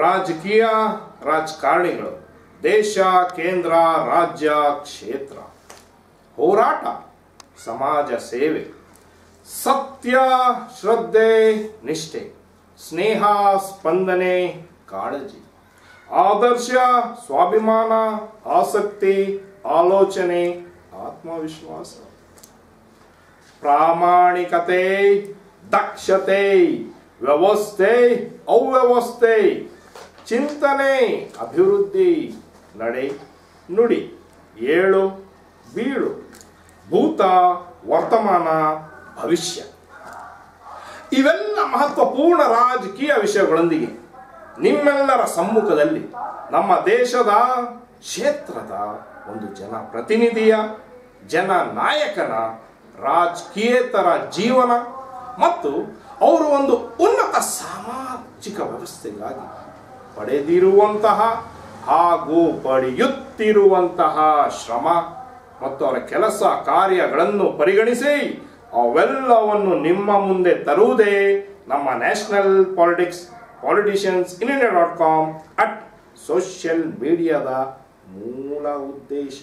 ರಾಜಕೀಯ ರಾಜಕಾರಣಿಗಳು ದೇಶ ಕೇಂದ್ರ ರಾಜ್ಯ ಕ್ಷೇತ್ರ ಹೋರಾಟ ಸಮಾಜ ಸೇವೆ ಸತ್ಯ ಶ್ರದ್ಧೆ ನಿಷ್ಠೆ ಸ್ನೇಹ ಸ್ಪಂದನೆ ಕಾಳಜಿ ಆದರ್ಶ ಸ್ವಾಭಿಮಾನ ಆಸಕ್ತಿ ಆಲೋಚನೆ ಆತ್ಮವಿಶ್ವಾಸ ಪ್ರಾಮಾಣಿಕತೆ ದಕ್ಷತೆ ವ್ಯವಸ್ಥೆ ಅವ್ಯವಸ್ಥೆ ಚಿಂತನೆ ಅಭಿವೃದ್ಧಿ ನಡೆ ನುಡಿ ಏಳು ಬೀಳು ಭೂತ ವರ್ತಮಾನ ಭವಿಷ್ಯ ಇವೆಲ್ಲ ಮಹತ್ವಪೂರ್ಣ ರಾಜಕೀಯ ವಿಷಯಗಳೊಂದಿಗೆ ನಿಮ್ಮೆಲ್ಲರ ಸಮ್ಮುಖದಲ್ಲಿ ನಮ್ಮ ದೇಶದ ಕ್ಷೇತ್ರದ ಒಂದು ಜನಪ್ರತಿನಿಧಿಯ ಜನ ನಾಯಕನ ರಾಜಕೀಯೇತರ ಜೀವನ ಮತ್ತು ಅವರು ಒಂದು ಉನ್ನತ ಸಾಮಾಜಿಕ ವ್ಯವಸ್ಥೆಗಾಗಿ ಪಡೆದಿರುವಂತಹ ಹಾಗೂ ಪಡೆಯುತ್ತಿರುವಂತಹ ಶ್ರಮ ಮತ್ತು ಅವರ ಕೆಲಸ ಕಾರ್ಯಗಳನ್ನು ಪರಿಗಣಿಸಿ ಅವೆಲ್ಲವನ್ನು ನಿಮ್ಮ ಮುಂದೆ ತರುವುದೇ ನಮ್ಮ national politics politicians in India dot com at social ಮೀಡಿಯಾದ ಮೂಲ ಉದ್ದೇಶ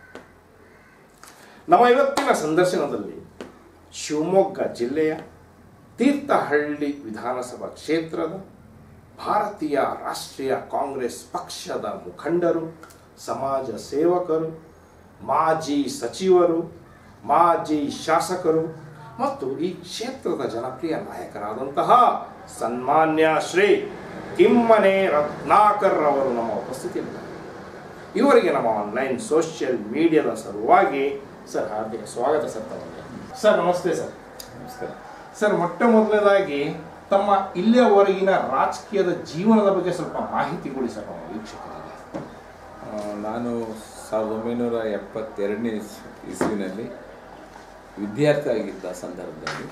ನಮ್ಮ ಇವತ್ತಿನ ಸಂದರ್ಶನದಲ್ಲಿ ಶಿವಮೊಗ್ಗ ಜಿಲ್ಲೆಯ ತೀರ್ಥಹಳ್ಳಿ ವಿಧಾನಸಭಾ ಕ್ಷೇತ್ರದ ಭಾರತೀಯ ರಾಷ್ಟ್ರೀಯ ಕಾಂಗ್ರೆಸ್ ಪಕ್ಷದ ಮುಖಂಡರು ಸಮಾಜ ಸೇವಕರು ಮಾಜಿ ಸಚಿವರು ಮಾಜಿ ಶಾಸಕರು ಮತ್ತು ಈ ಕ್ಷೇತ್ರದ ಜನಪ್ರಿಯ ನಾಯಕರಾದಂತಹ ಸನ್ಮಾನ್ಯ ಶ್ರೀ ಕಿಮ್ಮನೆ ರತ್ನಾಕರ್ ಅವರು ನಮ್ಮ ಉಪಸ್ಥಿತಿಯಲ್ಲಿದ್ದಾರೆ ಇವರಿಗೆ ನಮ್ಮ ಆನ್ಲೈನ್ ಸೋಷಿಯಲ್ ಮೀಡಿಯಾದ ಸಲುವಾಗಿ ಸರ್ ಹಾರ್ದಿಕ ಸ್ವಾಗತ ಸರ್ ತಮಗೆ ಸರ್ ನಮಸ್ತೆ ಸರ್ ನಮಸ್ಕಾರ ಸರ್ ಮೊಟ್ಟ ಮೊದಲನೇದಾಗಿ ತಮ್ಮ ಇಲ್ಲಿಯವರೆಗಿನ ರಾಜಕೀಯದ ಜೀವನದ ಬಗ್ಗೆ ಸ್ವಲ್ಪ ಮಾಹಿತಿ ಕೊಡಿ ಸರ್ ನಮ್ಮ ವೀಕ್ಷಕರಿಗೆ ಆ, ನಾನು ಸಾವಿರದ ಒಂಬೈನೂರ ಎಪ್ಪತ್ತೆರಡನೇ ಇಸ್ ಇಸ್ವಿನಲ್ಲಿ ವಿದ್ಯಾರ್ಥಿ ಆಗಿದ್ದ ಸಂದರ್ಭದಲ್ಲಿ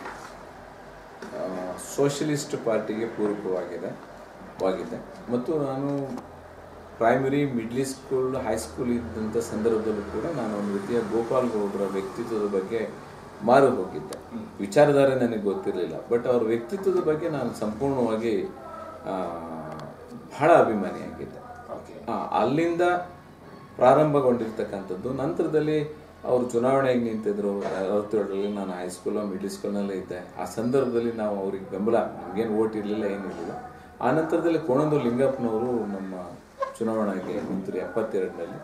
ಆ, ಸೋಷಲಿಸ್ಟ್ ಪಾರ್ಟಿಗೆ ಪೂರಕವಾಗಿದೆ ವಾಗಿದ್ದೆ ಮತ್ತು ನಾನು ಪ್ರೈಮರಿ ಮಿಡ್ಲಿ ಸ್ಕೂಲ್ ಹೈಸ್ಕೂಲ್ ಇದ್ದಂಥ ಸಂದರ್ಭದಲ್ಲೂ ಕೂಡ ನಾನು ಒಂದು ರೀತಿಯ ಗೋಪಾಲ್ ಗೌಡರ ವ್ಯಕ್ತಿತ್ವದ ಬಗ್ಗೆ ಮಾರು ಹೋಗಿದ್ದೆ ವಿಚಾರಧಾರೆ ನನಗೆ ಗೊತ್ತಿರಲಿಲ್ಲ ಬಟ್ ಅವ್ರ ವ್ಯಕ್ತಿತ್ವದ ಬಗ್ಗೆ ನಾನು ಸಂಪೂರ್ಣವಾಗಿ ಆ, ಬಹಳ ಅಭಿಮಾನಿಯಾಗಿದ್ದೆ ಓಕೆ ಆ, ಅಲ್ಲಿಂದ ಪ್ರಾರಂಭಗೊಂಡಿರ್ತಕ್ಕಂಥದ್ದು ನಂತರದಲ್ಲಿ ಅವರು ಚುನಾವಣೆಗೆ ನಿಂತಿದ್ರು ಅರವತ್ತೇಳರಲ್ಲಿ ನಾನು ಹೈಸ್ಕೂಲ್ ಮಿಡ್ಲ್ ಸ್ಕೂಲ್ನಲ್ಲೇ ಇದ್ದೆ ಆ ಸಂದರ್ಭದಲ್ಲಿ ನಾವು ಅವ್ರಿಗೆ ಬೆಂಬಲ ನಮಗೇನು ಓಟ್ ಇರಲಿಲ್ಲ ಏನಿರಲಿಲ್ಲ ಆ ನಂತರದಲ್ಲಿ ಕೋಣಂದು ಲಿಂಗಪ್ಪನವರು ನಮ್ಮ ಚುನಾವಣೆಗೆ ನಿಂತರು ಎಪ್ಪತ್ತೆರಡರಲ್ಲಿ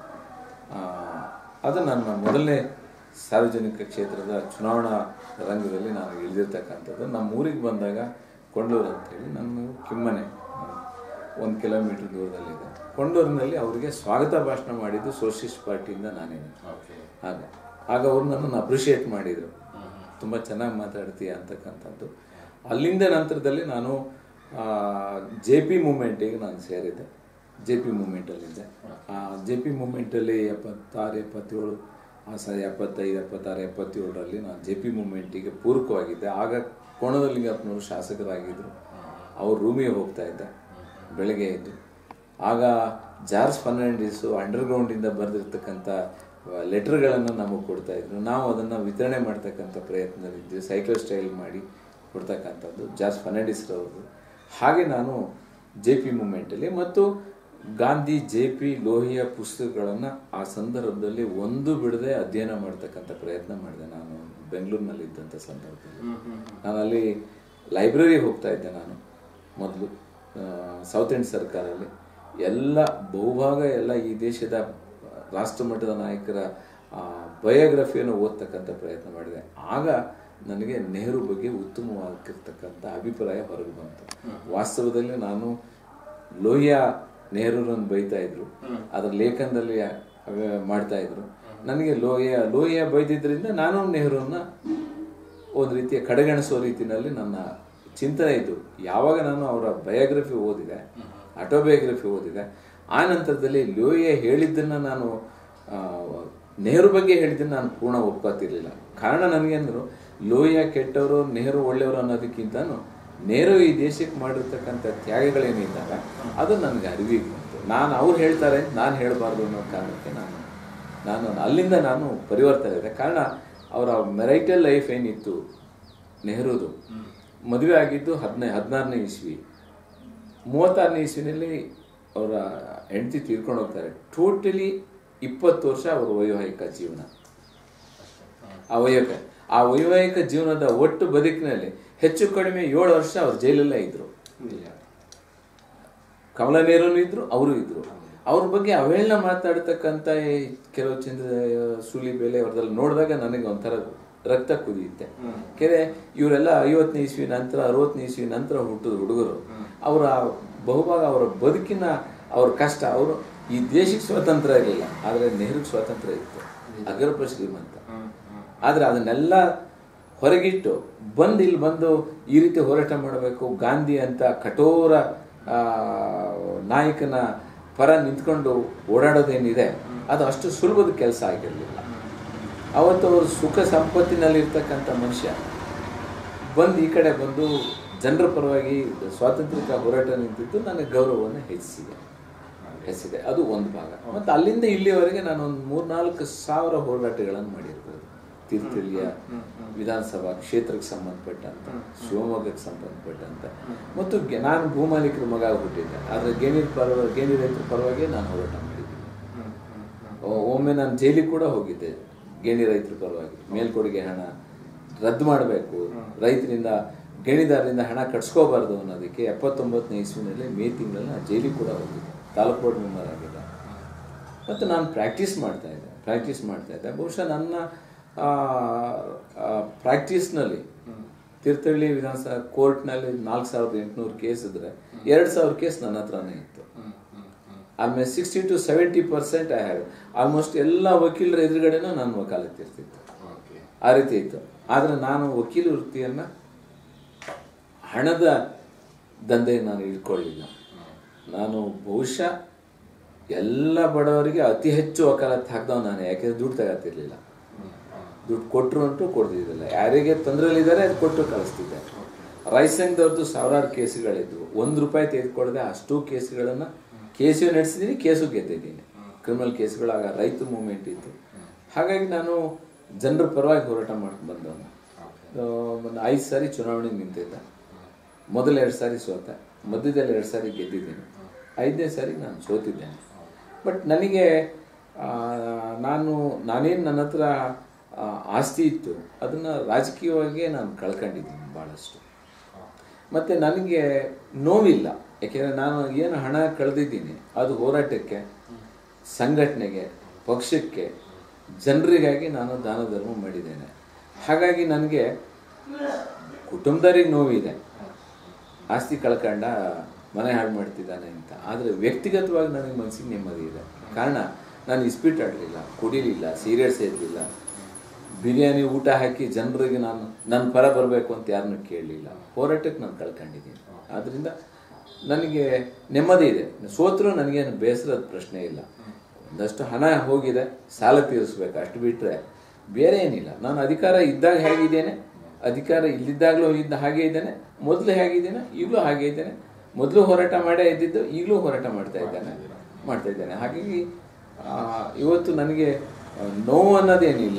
ಅದು ನನ್ನ ಮೊದಲನೇ ಸಾರ್ವಜನಿಕ ಕ್ಷೇತ್ರದ ಚುನಾವಣಾ ರಂಗದಲ್ಲಿ ನಾನು ಇಳಿದಿರ್ತಕ್ಕಂಥದ್ದು ನಮ್ಮ ಊರಿಗೆ ಬಂದಾಗ ಕೊಂಡೂರು ಅಂತೇಳಿ ನಮ್ಮ ಕಿಮ್ಮನೆ ಒಂದು ಕಿಲೋಮೀಟರ್ ದೂರದಲ್ಲಿದೆ ಕೊಂಡೂರಿನಲ್ಲಿ ಅವರಿಗೆ ಸ್ವಾಗತ ಭಾಷಣ ಮಾಡಿದ್ದು ಸೋಷಿಯಲಿಸ್ಟ್ ಪಾರ್ಟಿಯಿಂದ ನಾನೇನೆ ಓಕೆ ಆಗ ಆಗ ಅವರು ನನ್ನನ್ನು ಅಪ್ರಿಷಿಯೇಟ್ ಮಾಡಿದರು ತುಂಬ ಚೆನ್ನಾಗಿ ಮಾತಾಡ್ತೀಯ ಅಂತಕ್ಕಂಥದ್ದು ಅಲ್ಲಿಂದ ನಂತರದಲ್ಲಿ ನಾನು ಜೆ ಪಿ ಮೂಮೆಂಟಿಗೆ ನಾನು ಸೇರಿದ್ದೆ ಜೆ ಪಿ ಮೂಮೆಂಟಲ್ಲಿದ್ದೆ ಜೆ ಪಿ ಮೂಮೆಂಟಲ್ಲಿ ಎಪ್ಪತ್ತಾರು ಎಪ್ಪತ್ತೇಳು ಆ ಸ ಎಪ್ಪತ್ತೈದು ಎಪ್ಪತ್ತಾರು ಎಪ್ಪತ್ತೇಳರಲ್ಲಿ ನಾನು ಜೆ ಪಿ ಮೂಮೆಂಟಿಗೆ ಪೂರಕವಾಗಿದ್ದೆ ಆಗ ಕೋಣದಲ್ಲಿಂಗಪ್ಪನವರು ಶಾಸಕರಾಗಿದ್ದರು ಅವ್ರ ರೂಮಿಗೆ ಹೋಗ್ತಾ ಇದ್ದೆ ಬೆಳಗ್ಗೆ ಎದ್ದು ಆಗ ಜಾರ್ಜ್ ಫರ್ನಾಂಡಿಸು ಅಂಡರ್ಗ್ರೌಂಡಿಂದ ಬರೆದಿರ್ತಕ್ಕಂಥ ಲೆಟರ್ಗಳನ್ನು ನಮಗೆ ಕೊಡ್ತಾ ಇದ್ರು ನಾವು ಅದನ್ನು ವಿತರಣೆ ಮಾಡ್ತಕ್ಕಂಥ ಪ್ರಯತ್ನದಲ್ಲಿದ್ವಿ ಸೈಕಲ್ ಸ್ಟೈಲ್ ಮಾಡಿ ಕೊಡ್ತಕ್ಕಂಥದ್ದು ಜಾರ್ಜ್ ಫರ್ನಾಂಡಿಸ್ರವರು ಹಾಗೆ ನಾನು ಜೆ ಪಿ ಮೂಮೆಂಟಲ್ಲಿ ಮತ್ತು ಗಾಂಧಿ ಜೆ ಪಿ ಲೋಹಿಯ ಪುಸ್ತಕಗಳನ್ನು ಆ ಸಂದರ್ಭದಲ್ಲಿ ಒಂದು ಬಿಡದೆ ಅಧ್ಯಯನ ಮಾಡ್ತಕ್ಕಂಥ ಪ್ರಯತ್ನ ಮಾಡಿದೆ ನಾನು ಬೆಂಗಳೂರಿನಲ್ಲಿದ್ದಂಥ ಸಂದರ್ಭದಲ್ಲಿ ನಾನು ಅಲ್ಲಿ ಲೈಬ್ರರಿ ಹೋಗ್ತಾ ಇದ್ದೆ ನಾನು ಮೊದಲು ಸೌತ್ ಎಂಡ್ ಸರ್ಕಾರಲ್ಲಿ ಎಲ್ಲ ಬಹುಭಾಗ ಎಲ್ಲ ಈ ದೇಶದ ರಾಷ್ಟ್ರಮಟ್ಟದ ನಾಯಕರ ಬಯೋಗ್ರಫಿಯನ್ನು ಓದ್ತಕ್ಕಂಥ ಪ್ರಯತ್ನ ಮಾಡಿದೆ ಆಗ ನನಗೆ ನೆಹರು ಬಗ್ಗೆ ಉತ್ತಮವಾಗಿರ್ತಕ್ಕಂಥ ಅಭಿಪ್ರಾಯ ಹೊರಗೆ ಬಂತು ವಾಸ್ತವದಲ್ಲಿ ನಾನು ಲೋಹಿಯಾ ನೆಹರೂರನ್ನು ಬೈತಾ ಇದ್ರು ಅದರ ಲೇಖನದಲ್ಲಿ ಅವ- ಮಾಡ್ತಾ ಇದ್ರು ನನಗೆ ಲೋಹಿಯ ಲೋಹಿಯ ಬೈದಿದ್ರಿಂದ ನಾನು ನೆಹರೂನ್ನ ಒಂದು ರೀತಿಯ ಕಡೆಗಣಿಸೋ ರೀತಿಯಲ್ಲಿ ನನ್ನ ಚಿಂತನೆ ಇದ್ದು ಯಾವಾಗ ನಾನು ಅವರ ಬಯೋಗ್ರಫಿ ಓದಿದೆ ಆಟೋಬಯೋಗ್ರಫಿ ಓದಿದೆ ಆ ನಂತರದಲ್ಲಿ ಲೋಹಿಯ ಹೇಳಿದ್ದನ್ನು ನಾನು ಆ, ನೆಹರು ಬಗ್ಗೆ ಹೇಳಿದ್ದನ್ನು ನಾನು ಪೂರ್ಣ ಒಪ್ಕೋತಿರ್ಲಿಲ್ಲ ಕಾರಣ ನನಗೇಂದ್ರು ಲೋಹಿಯ ಕೆಟ್ಟವರು ನೆಹರು ಒಳ್ಳೆಯವರು ಅನ್ನೋದಕ್ಕಿಂತನೂ ನೆಹರು ಈ ದೇಶಕ್ಕೆ ಮಾಡಿರ್ತಕ್ಕಂಥ ತ್ಯಾಗಗಳೇನಿದ್ದಾಗ ಅದು ನನಗೆ ಅರಿವಿಗೆ ಬಂತು ನಾನು ಅವ್ರು ಹೇಳ್ತಾರೆ ನಾನು ಹೇಳಬಾರ್ದು ಅನ್ನೋ ಕಾರಣಕ್ಕೆ ನಾನು ನಾನು ಅಲ್ಲಿಂದ ನಾನು ಪರಿವರ್ತನೆ ಇದೆ ಕಾರಣ ಅವರ ಮೆರೈಟಲ್ ಲೈಫ್ ಏನಿತ್ತು ನೆಹರೂದು ಮದುವೆ ಆಗಿದ್ದು ಹದಿನೈ ಹದಿನಾರನೇ ಇಸ್ವಿ ಮೂವತ್ತಾರನೇ ಇಸ್ವಿನಲ್ಲಿ ಅವರ ಹೆಂಡತಿ ತೀರ್ಕೊಂಡು ಹೋಗ್ತಾರೆ ಟೋಟಲಿ ಇಪ್ಪತ್ತು ವರ್ಷ ಅವರ ವೈವಾಹಿಕ ಜೀವನ ಆ ವೈವಾಹಿಕ ಆ ವೈವಾಹಿಕ ಜೀವನದ ಒಟ್ಟು ಬದುಕಿನಲ್ಲಿ ಹೆಚ್ಚು ಕಡಿಮೆ ಏಳು ವರ್ಷ ಅವ್ರು ಜೈಲಲ್ಲೇ ಇದ್ರು ನಿಜ ಕಮಲ ನೆಹರೂನು ಇದ್ರು ಅವರು ಇದ್ರು ಅವ್ರ ಬಗ್ಗೆ ಅವೇಳನ ಮಾತಾಡ್ತಕ್ಕಂಥ ಈ ಕೆಲವು ಚಂದ್ರ ಸುಲಿ ಬೆಲೆ ಅವ್ರದೆಲ್ಲ ನೋಡಿದಾಗ ನನಗೆ ಒಂಥರ ರಕ್ತ ಕುದಿಯುತ್ತೆ ಕೆರೆ ಇವರೆಲ್ಲ ಐವತ್ತನೇ ಇಸ್ವಿ ನಂತರ ಅರವತ್ತನೇ ಇಸ್ವಿ ನಂತರ ಹುಟ್ಟಿದ ಹುಡುಗರು ಅವರ ಬಹುಭಾಗ ಅವರ ಬದುಕಿನ ಅವ್ರ ಕಷ್ಟ ಅವರು ಈ ದೇಶಕ್ಕೆ ಸ್ವಾತಂತ್ರ್ಯ ಇರಲಿಲ್ಲ ಆದರೆ ನೆಹರುಗೆ ಸ್ವಾತಂತ್ರ್ಯ ಇತ್ತು ಅಗರ್ಭ ಶ್ರೀಮಂತ ಆದರೆ ಅದನ್ನೆಲ್ಲ ಹೊರಗಿಟ್ಟು ಬಂದು ಇಲ್ಲಿ ಬಂದು ಈ ರೀತಿ ಹೋರಾಟ ಮಾಡಬೇಕು ಗಾಂಧಿ ಅಂತ ಕಠೋರ ಆ, ನಾಯಕನ ಪರ ನಿಂತ್ಕೊಂಡು ಓಡಾಡೋದೇನಿದೆ ಅದು ಅಷ್ಟು ಸುಲಭದ ಕೆಲಸ ಆಗಿರಲಿಲ್ಲ ಅವತ್ತು ಅವರು ಸುಖ ಸಂಪತ್ತಿನಲ್ಲಿರ್ತಕ್ಕಂಥ ಮನುಷ್ಯ ಬಂದು ಈ ಕಡೆ ಬಂದು ಜನರ ಪರವಾಗಿ ಸ್ವಾತಂತ್ರ್ಯ ಹೋರಾಟ ನಿಂತಿದ್ದು ನನಗೆ ಗೌರವವನ್ನು ಹೆಚ್ಚಿಸಿದೆ ಹೆಚ್ಚಿದೆ ಅದು ಒಂದು ಭಾಗ ಮತ್ತು ಅಲ್ಲಿಂದ ಇಲ್ಲಿವರೆಗೆ ನಾನು ಒಂದು ಮೂರ್ನಾಲ್ಕು ಸಾವಿರ ಹೋರಾಟಗಳನ್ನು ಮಾಡಿರ್ಬೋದು ತೀರ್ಥಹಳ್ಳಿಯ ವಿಧಾನಸಭಾ ಕ್ಷೇತ್ರಕ್ಕೆ ಸಂಬಂಧಪಟ್ಟಂತ ಶಿವಮೊಗ್ಗಕ್ಕೆ ಸಂಬಂಧಪಟ್ಟಂತ ಮತ್ತು ಗೆ- ನಾನು ಭೂಮಾಲೀಕರ ಮಗ ಹುಟ್ಟಿದ್ದೆ ಆದರೆ ಗೇಣಿ ಪರವಾಗಿ ಗೇಣಿ ರೈತರ ಪರವಾಗಿ ನಾನು ಹೋರಾಟ ಮಾಡಿದ್ದೀನಿ ಒ- ಒಮ್ಮೆ ನಾನು ಜೈಲಿಗೆ ಕೂಡ ಹೋಗಿದ್ದೆ ಗೇಣಿ ರೈತರ ಪರವಾಗಿ ಮೇಲ್ಕೊಡುಗೆ ಹಣ ರದ್ದು ಮಾಡಬೇಕು ರೈತರಿಂದ ಗೇಣಿದಾರರಿಂದ ಹಣ ಕಟ್ಸ್ಕೋಬಾರ್ದು ಅನ್ನೋದಕ್ಕೆ ಎಪ್ಪತ್ತೊಂಬತ್ತನೇ ಇಸ್ವಿನಲ್ಲಿ ಮೇ ತಿಂಗಳಲ್ಲಿ ನಾನು ಜೈಲಿಗೆ ಕೂಡ ಹೋಗಿದ್ದೆ ತಾಲೂಕು ಬೋರ್ಡ್ ಮೆಂಬರ್ ಆಗಿದ್ದೆ ಮತ್ತು ನಾನು ಪ್ರಾಕ್ಟೀಸ್ ಮಾಡ್ತಾ ಇದ್ದೆ ಪ್ರಾಕ್ಟೀಸ್ ಮಾಡ್ತಾ ಇದ್ದೆ ಬಹುಶಃ ನನ್ನ ಪ್ರಾಕ್ಟೀಸ್ನಲ್ಲಿ ತೀರ್ಥಹಳ್ಳಿ ವಿಧಾನಸಭಾ ಕೋರ್ಟ್ನಲ್ಲಿ ನಾಲ್ಕು ಸಾವಿರದ ಎಂಟುನೂರು ಕೇಸ್ ಇದ್ರೆ ಎರಡು ಸಾವಿರ ಕೇಸ್ ನನ್ನ ಹತ್ರನೇ ಇತ್ತು ಆಮೇಲೆ sixty two seventy percent I have almost ಎಲ್ಲ ವಕೀಲರ ಎದುರುಗಡೆನೂ ನಾನು ವಕಾಲತ್ತು ಇರ್ತಿತ್ತು ಓಕೆ ಆ ರೀತಿ ಇತ್ತು ಆದರೆ ನಾನು ವಕೀಲ ವೃತ್ತಿಯನ್ನು ಹಣದ ದಂಧೆ ನಾನು ಇಟ್ಕೊಳ್ಳಿಲ್ಲ ನಾನು ಬಹುಶಃ ಎಲ್ಲ ಬಡವರಿಗೆ ಅತಿ ಹೆಚ್ಚು ವಕಾಲತ್ತು ಹಾಕ್ದವ್ ನಾನು ಯಾಕೆಂದ್ರೆ ದುಡ್ಡು ತಗೋತಿರ್ಲಿಲ್ಲ ದುಡ್ಡು ಕೊಟ್ಟರು ಅಂತೂ ಕೊಡ್ತಿದ್ದಿಲ್ಲ ಯಾರಿಗೆ ತೊಂದರೆಲಿದ್ದಾರೆ ಅದು ಕೊಟ್ಟು ಕಳಿಸ್ತಿದ್ದೆ ರೈಸಂಗ್ದವ್ರದ್ದು ಸಾವಿರಾರು ಕೇಸುಗಳಿದ್ವು ಒಂದು ರೂಪಾಯಿ ತೆಗೆದುಕೊಡದೆ ಅಷ್ಟು ಕೇಸುಗಳನ್ನು ಕೇಸು ನಡೆಸಿದ್ದೀನಿ ಕೇಸು ಗೆದ್ದಿದ್ದೀನಿ ಕ್ರಿಮಿನಲ್ ಕೇಸುಗಳು ಆಗ ರೈತ ಮೂವ್ಮೆಂಟ್ ಇತ್ತು ಹಾಗಾಗಿ ನಾನು ಜನರ ಪರವಾಗಿ ಹೋರಾಟ ಮಾಡ್ಕೊಂಡು ಬಂದವನು ಒಂದು ಐದು ಸಾರಿ ಚುನಾವಣೆ ನಿಂತಿದ್ದೆ ಮೊದಲ ಎರಡು ಸಾರಿ ಸೋತೆ ಮಧ್ಯದಲ್ಲಿ ಎರಡು ಸಾರಿ ಗೆದ್ದಿದ್ದೀನಿ ಐದನೇ ಸಾರಿ ನಾನು ಸೋತಿದ್ದೇನೆ ಬಟ್ ನನಗೆ ಆ, ನಾನು ನಾನೇನು ನನ್ನ ಹತ್ರ ಆ, ಆಸ್ತಿ ಇತ್ತು ಅದನ್ನು ರಾಜಕೀಯವಾಗಿ ನಾನು ಕಳ್ಕೊಂಡಿದ್ದೀನಿ ಭಾಳಷ್ಟು ಮತ್ತು ನನಗೆ ನೋವಿಲ್ಲ ಯಾಕೆಂದರೆ ನಾನು ಏನು ಹಣ ಕಳೆದಿದ್ದೀನಿ ಅದು ಹೋರಾಟಕ್ಕೆ ಸಂಘಟನೆಗೆ ಪಕ್ಷಕ್ಕೆ ಜನರಿಗಾಗಿ ನಾನು ದಾನ ಧರ್ಮ ಮಾಡಿದ್ದೇನೆ ಹಾಗಾಗಿ ನನಗೆ ಕುಟುಂಬದವ್ರಿಗೆ ನೋವಿದೆ ಆಸ್ತಿ ಕಳ್ಕೊಂಡ ಮನೆ ಹಾಳು ಮಾಡ್ತಿದ್ದಾನೆ ಅಂತ ಆದರೆ ವ್ಯಕ್ತಿಗತವಾಗಿ ನನಗೆ ಮನಸ್ಸಿಗೆ ನೆಮ್ಮದಿ ಇದೆ ಕಾರಣ ನಾನು ಇಸ್ಪೀಟ್ ಆಡಲಿಲ್ಲ ಕುಡಿಲಿಲ್ಲ ಸೀರಿಯಸ್ ಸೇರಲಿಲ್ಲ ಬಿರಿಯಾನಿ ಊಟ ಹಾಕಿ ಜನರಿಗೆ ನಾನು ನನ್ನ ಪರ ಬರಬೇಕು ಅಂತ ಯಾರನ್ನೂ ಕೇಳಲಿಲ್ಲ ಹೋರಾಟಕ್ಕೆ ನಾನು ಕಳ್ಕೊಂಡಿದ್ದೀನಿ ಆದ್ದರಿಂದ ನನಗೆ ನೆಮ್ಮದಿ ಇದೆ ಸೋತರೂ ನನಗೇನು ಬೇಸರದ ಪ್ರಶ್ನೆ ಇಲ್ಲ ಒಂದಷ್ಟು ಹಣ ಹೋಗಿದೆ ಸಾಲ ತೀರಿಸ್ಬೇಕು ಅಷ್ಟು ಬಿಟ್ಟರೆ ಬೇರೆ ಏನಿಲ್ಲ ನಾನು ಅಧಿಕಾರ ಇದ್ದಾಗ ಹೇಗಿದ್ದೇನೆ ಅಧಿಕಾರ ಇಲ್ಲಿದ್ದಾಗಲೂ ಇದ್ದ ಹಾಗೆ ಇದ್ದೇನೆ ಮೊದಲು ಹೇಗಿದ್ದೇನೆ ಈಗಲೂ ಹಾಗೆ ಇದ್ದೇನೆ ಮೊದಲು ಹೋರಾಟ ಮಾಡೇ ಇದ್ದಿದ್ದು ಈಗಲೂ ಹೋರಾಟ ಮಾಡ್ತಾ ಇದ್ದೇನೆ ಮಾಡ್ತಾ ಇದ್ದೇನೆ ಹಾಗಾಗಿ ಆ, ಇವತ್ತು ನನಗೆ ಆ, ನೋವು ಅನ್ನೋದೇನಿಲ್ಲ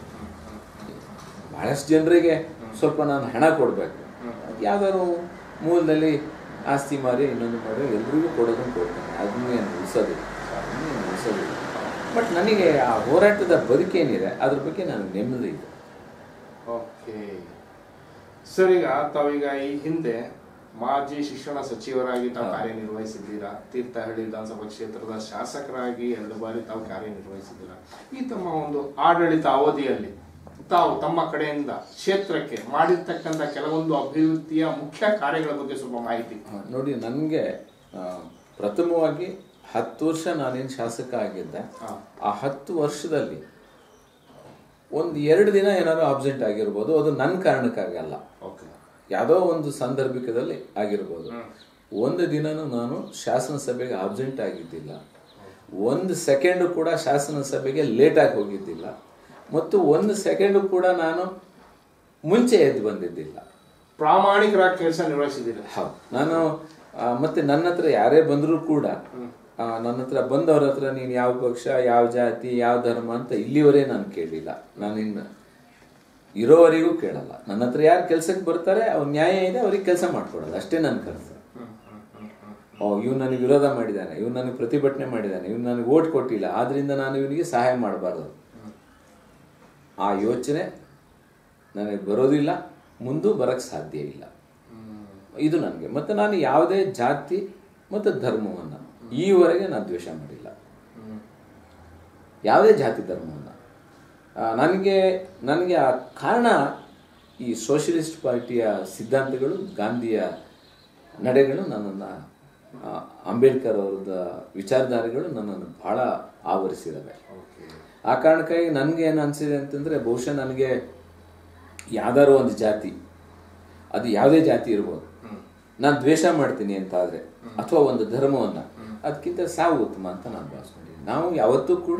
ಬಹಳಷ್ಟು ಜನರಿಗೆ ಸ್ವಲ್ಪ ನಾನು ಹಣ ಕೊಡಬೇಕು ಯಾವ್ದಾದ್ರು ಮೂಲದಲ್ಲಿ ಆಸ್ತಿ ಮಾರಿ ಇನ್ನೊಂದು ಮಾಡಿ ಎಲ್ರಿಗೂ ಕೊಡೋದನ್ನು ಕೊಡ್ತೇನೆ ಅದನ್ನೇನು ಉಳಿಸೋದಿಲ್ಲ ಅದನ್ನೇನು ಉಳಿಸೋದಿಲ್ಲ ಬಟ್ ನನಗೆ ಆ ಹೋರಾಟದ ಬದುಕೇನಿದೆ ಅದ್ರ ಬಗ್ಗೆ ನನಗೆ ನೆಮ್ಮದಿ ಇದೆ ಓಕೆ ಸರ್ ಈಗ ತಾವೀಗ ಈ ಹಿಂದೆ ಮಾಜಿ ಶಿಕ್ಷಣ ಸಚಿವರಾಗಿ ತಾವು ಕಾರ್ಯನಿರ್ವಹಿಸಿದ್ದೀರಾ ತೀರ್ಥಹಳ್ಳಿ ವಿಧಾನಸಭಾ ಕ್ಷೇತ್ರದ ಶಾಸಕರಾಗಿ ಎರಡು ಬಾರಿ ತಾವು ಕಾರ್ಯನಿರ್ವಹಿಸಿದ್ದೀರಾ ಈ ತಮ್ಮ ಒಂದು ಆಡಳಿತ ಅವಧಿಯಲ್ಲಿ ತಾವು ತಮ್ಮ ಕಡೆಯಿಂದ ಕ್ಷೇತ್ರಕ್ಕೆ ಮಾಡಿರ್ತಕ್ಕಂಥ ಕೆಲವೊಂದು ಅಭಿವೃದ್ಧಿಯ ಮುಖ್ಯ ಕಾರ್ಯಗಳ ಬಗ್ಗೆ ಸ್ವಲ್ಪ ಮಾಹಿತಿ ಆ, ನೋಡಿ ನನಗೆ ಪ್ರಥಮವಾಗಿ ಹತ್ತು ವರ್ಷ ನಾನೇನು ಶಾಸಕ ಆಗಿದ್ದೆ ಹಾ. ಆ ಹತ್ತು ವರ್ಷದಲ್ಲಿ ಒಂದು ಎರಡು ದಿನ ಏನಾದ್ರು ಆಬ್ಸೆಂಟ್ ಆಗಿರ್ಬೋದು ಅದು ನನ್ನ ಕಾರಣಕ್ಕಾಗಲ್ಲ ಓಕೆ ಯಾವುದೋ ಒಂದು ಸಂದರ್ಭಿಕದಲ್ಲಿ ಆಗಿರ್ಬೋದು ಒಂದು ದಿನನೂ ನಾನು ಶಾಸನ ಸಭೆಗೆ ಆಬ್ಸೆಂಟ್ ಆಗಿದ್ದಿಲ್ಲ ಒಂದು ಸೆಕೆಂಡು ಕೂಡ ಶಾಸನ ಸಭೆಗೆ ಲೇಟಾಗಿ ಹೋಗಿದ್ದಿಲ್ಲ ಮತ್ತು ಒಂದು ಸೆಕೆಂಡು ಕೂಡ ನಾನು ಮುಂಚೆ ಎದ್ದು ಬಂದಿದ್ದಿಲ್ಲ ಪ್ರಾಮಾಣಿಕರಾಗಿ ಕೆಲಸ ನಿರ್ವಹಿಸಿದ್ದೀರಾ ಹೌದು ನಾನು ಆ, ಮತ್ತೆ ನನ್ನ ಹತ್ರ ಯಾರೇ ಬಂದರೂ ಕೂಡ ಆ, ನನ್ನ ಹತ್ರ ಬಂದವ್ರ ಹತ್ರ ನೀನು ಯಾವ ಪಕ್ಷ ಯಾವ ಜಾತಿ ಯಾವ ಧರ್ಮ ಅಂತ ಇಲ್ಲಿವರೆಗೆ ನಾನು ಕೇಳಲಿಲ್ಲ ನಾನಿನ್ನು ಇರೋವರೆಗೂ ಕೇಳಲ್ಲ ನನ್ನ ಹತ್ರ ಯಾರು ಕೆಲ್ಸಕ್ಕೆ ಬರ್ತಾರೆ ಅವ್ರ ನ್ಯಾಯ ಇದೆ ಅವ್ರಿಗೆ ಕೆಲಸ ಮಾಡ್ಕೊಡೋದು ಅಷ್ಟೇ ನನ್ನ ಕೆಲಸ ಓ ಇವ್ನು ನನಗೆ ವಿರೋಧ ಮಾಡಿದ್ದಾನೆ ಇವ್ನು ನನಗೆ ಪ್ರತಿಭಟನೆ ಮಾಡಿದ್ದಾನೆ ಇವ್ನು ನನಗೆ ಓಟ್ ಕೊಟ್ಟಿಲ್ಲ ಆದ್ರಿಂದ ನಾನು ಇವನಿಗೆ ಸಹಾಯ ಮಾಡಬಾರ್ದು ಆ ಯೋಚನೆ ನನಗೆ ಬರೋದಿಲ್ಲ ಮುಂದೂ ಬರೋಕ್ಕೆ ಸಾಧ್ಯ ಇಲ್ಲ ಇದು ನನಗೆ ಮತ್ತು ನಾನು ಯಾವುದೇ ಜಾತಿ ಮತ್ತು ಧರ್ಮವನ್ನು ಈವರೆಗೆ ನಾನು ದ್ವೇಷ ಮಾಡಿಲ್ಲ ಯಾವುದೇ ಜಾತಿ ಧರ್ಮವನ್ನು ನನಗೆ ನನಗೆ ಆ ಕಾರಣ ಈ ಸೋಷಲಿಸ್ಟ್ ಪಾರ್ಟಿಯ ಸಿದ್ಧಾಂತಗಳು ಗಾಂಧಿಯ ನಡೆಗಳು ನನ್ನನ್ನು ಅಂಬೇಡ್ಕರ್ ಅವರದ ವಿಚಾರಧಾರೆಗಳು ನನ್ನನ್ನು ಬಹಳ ಆವರಿಸಿದ್ದಾವೆ ಆ ಕಾರಣಕ್ಕಾಗಿ ನನಗೆ ಏನು ಅನಿಸಿದೆ ಅಂತಂದರೆ ಬಹುಶಃ ನನಗೆ ಯಾವ್ದಾದ್ರು ಒಂದು ಜಾತಿ ಅದು ಯಾವುದೇ ಜಾತಿ ಇರ್ಬೋದು ನಾನು ದ್ವೇಷ ಮಾಡ್ತೀನಿ ಅಂತ ಆದರೆ ಅಥವಾ ಒಂದು ಧರ್ಮವನ್ನು ಅದಕ್ಕಿಂತ ಸಾವು ಉತ್ತಮ ಅಂತ ನಾನು ಭಾವಿಸ್ಕೊಂಡಿದ್ದೀನಿ ನಾವು ಯಾವತ್ತೂ ಕೂಡ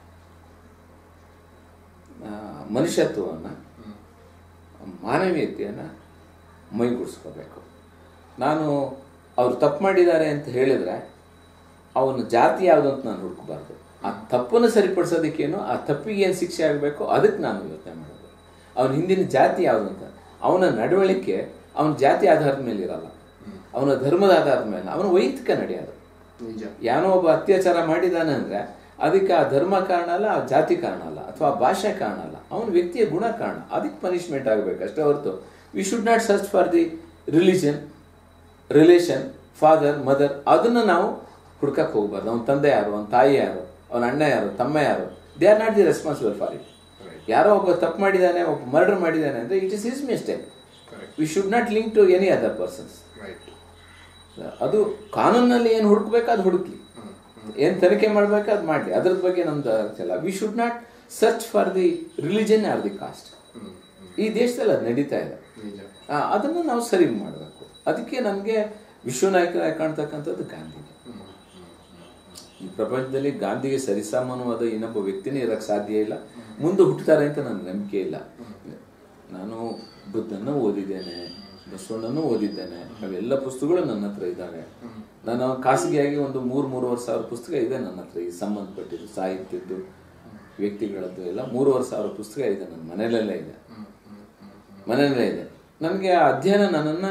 ಆ, ಮನುಷ್ಯತ್ವವನ್ನು ಮಾನವೀಯತೆಯನ್ನು ಮೈಗೂಡಿಸ್ಕೋಬೇಕು ನಾನು ಅವ್ರು ತಪ್ಪು ಮಾಡಿದ್ದಾರೆ ಅಂತ ಹೇಳಿದ್ರೆ ಅವನ ಜಾತಿ ಯಾವುದು ಅಂತ ನಾನು ಹುಡುಕಬಾರ್ದು ಆ ತಪ್ಪನ್ನು ಸರಿಪಡಿಸೋದಕ್ಕೇನು ಆ ತಪ್ಪಿಗೆ ಏನು ಶಿಕ್ಷೆ ಆಗಬೇಕು ಅದಕ್ಕೆ ನಾನು ಯೋಚನೆ ಮಾಡೋದು ಅವನ ಹಿಂದಿನ ಜಾತಿ ಯಾವುದು ಅಂತ ಅವನ ನಡವಳಿಕೆ ಅವನ ಜಾತಿ ಆಧಾರದ ಮೇಲೆ ಇರಲ್ಲ ಅವನ ಧರ್ಮದ ಆಧಾರದ ಮೇಲೆ ಅವನ ವೈಯಕ್ತಿಕ ನಡೆಯೋದು ನಿಜ ಯಾನೋ ಒಬ್ಬ ಅತ್ಯಾಚಾರ ಮಾಡಿದಾನೆ ಅಂದ್ರೆ ಅದಕ್ಕೆ ಆ ಧರ್ಮ ಕಾರಣ ಅಲ್ಲ ಆ ಜಾತಿ ಕಾರಣ ಅಲ್ಲ ಅಥವಾ ಆ ಭಾಷೆ ಕಾರಣ ಅಲ್ಲ ಅವನ ವ್ಯಕ್ತಿಯ ಗುಣ ಕಾರಣ ಅದಕ್ಕೆ ಪನಿಷ್ಮೆಂಟ್ ಆಗಬೇಕು ಅಷ್ಟೇ ಹೊರತು we should not search for the religion relation father mother ಅದನ್ನು ನಾವು ಹುಡ್ಕಕ್ಕೆ ಹೋಗ್ಬಾರ್ದು ಅವನ ತಂದೆ ಯಾರು ಅವನ ತಾಯಿ ಯಾರು ಅವನ ಅಣ್ಣ ಯಾರು ತಮ್ಮ ಯಾರು they are not the responsible for it ಯಾರೋ ಒಬ್ಬ ತಪ್ಪು ಮಾಡಿದ್ದಾನೆ ಒಬ್ಬ ಮರ್ಡರ್ ಮಾಡಿದ್ದಾನೆ ಅಂದರೆ it is his mistake Correct. We should not link to any other persons right ಅದು ಕಾನೂನಲ್ಲಿ ಏನು ಹುಡುಕ್ಬೇಕು ಅದು ಹುಡುಕ್ಲಿ ಏನು ತನಿಖೆ ಮಾಡ್ಬೇಕು ಅದು ಮಾಡಲಿ ಅದ್ರದ್ ಬಗ್ಗೆ ನಮ್ದು ಅರ್ಥ we should not search for the religion or the caste ಈ ದೇಶದಲ್ಲಿ ಅದು ನಡೀತಾ ಇದೆ ನಿಜ ಆ, ಅದನ್ನು ನಾವು ಸರಿ ಮಾಡಬೇಕು ಅದಕ್ಕೆ ನನಗೆ ವಿಶ್ವನಾಯಕರಾಗಿ ಕಾಣ್ತಕ್ಕಂಥದ್ದು ಗಾಂಧಿ ಈ ಪ್ರಪಂಚದಲ್ಲಿ ಗಾಂಧಿಗೆ ಸರಿಸಮಾನವಾದ ಇನ್ನೊಬ್ಬ ವ್ಯಕ್ತಿನೇ ಇರಕ್ಕೆ ಸಾಧ್ಯ ಇಲ್ಲ ಮುಂದೆ ಹುಟ್ಟುತ್ತಾರೆ ಅಂತ ನನಗೆ ನಂಬಿಕೆ ಇಲ್ಲ ನಾನು ಬುದ್ಧನ್ನು ಓದಿದ್ದೇನೆ ಬಸವಣ್ಣನೂ ಓದಿದ್ದೇನೆ ಅವೆಲ್ಲ ಪುಸ್ತಕಗಳು ನನ್ನ ಹತ್ರ ಇದ್ದಾವೆ ನಾನು ಖಾಸಗಿಯಾಗಿ ಒಂದು ಮೂರು ಮೂರುವರೆ ಸಾವಿರ ಪುಸ್ತಕ ಇದೆ ನನ್ನ ಹತ್ರ ಈ ಸಂಬಂಧಪಟ್ಟಿದ್ದು ಸಾಹಿತ್ಯದ್ದು ವ್ಯಕ್ತಿಗಳದ್ದು ಎಲ್ಲ ಮೂರುವರೆ ಸಾವಿರ ಪುಸ್ತಕ ಇದೆ ನನ್ನ ಮನೆಯಲ್ಲೆಲ್ಲ ಇದೆ ಮನೆಯಲ್ಲೇ ಇದೆ ನನಗೆ ಆ ಅಧ್ಯಯನ ನನ್ನನ್ನು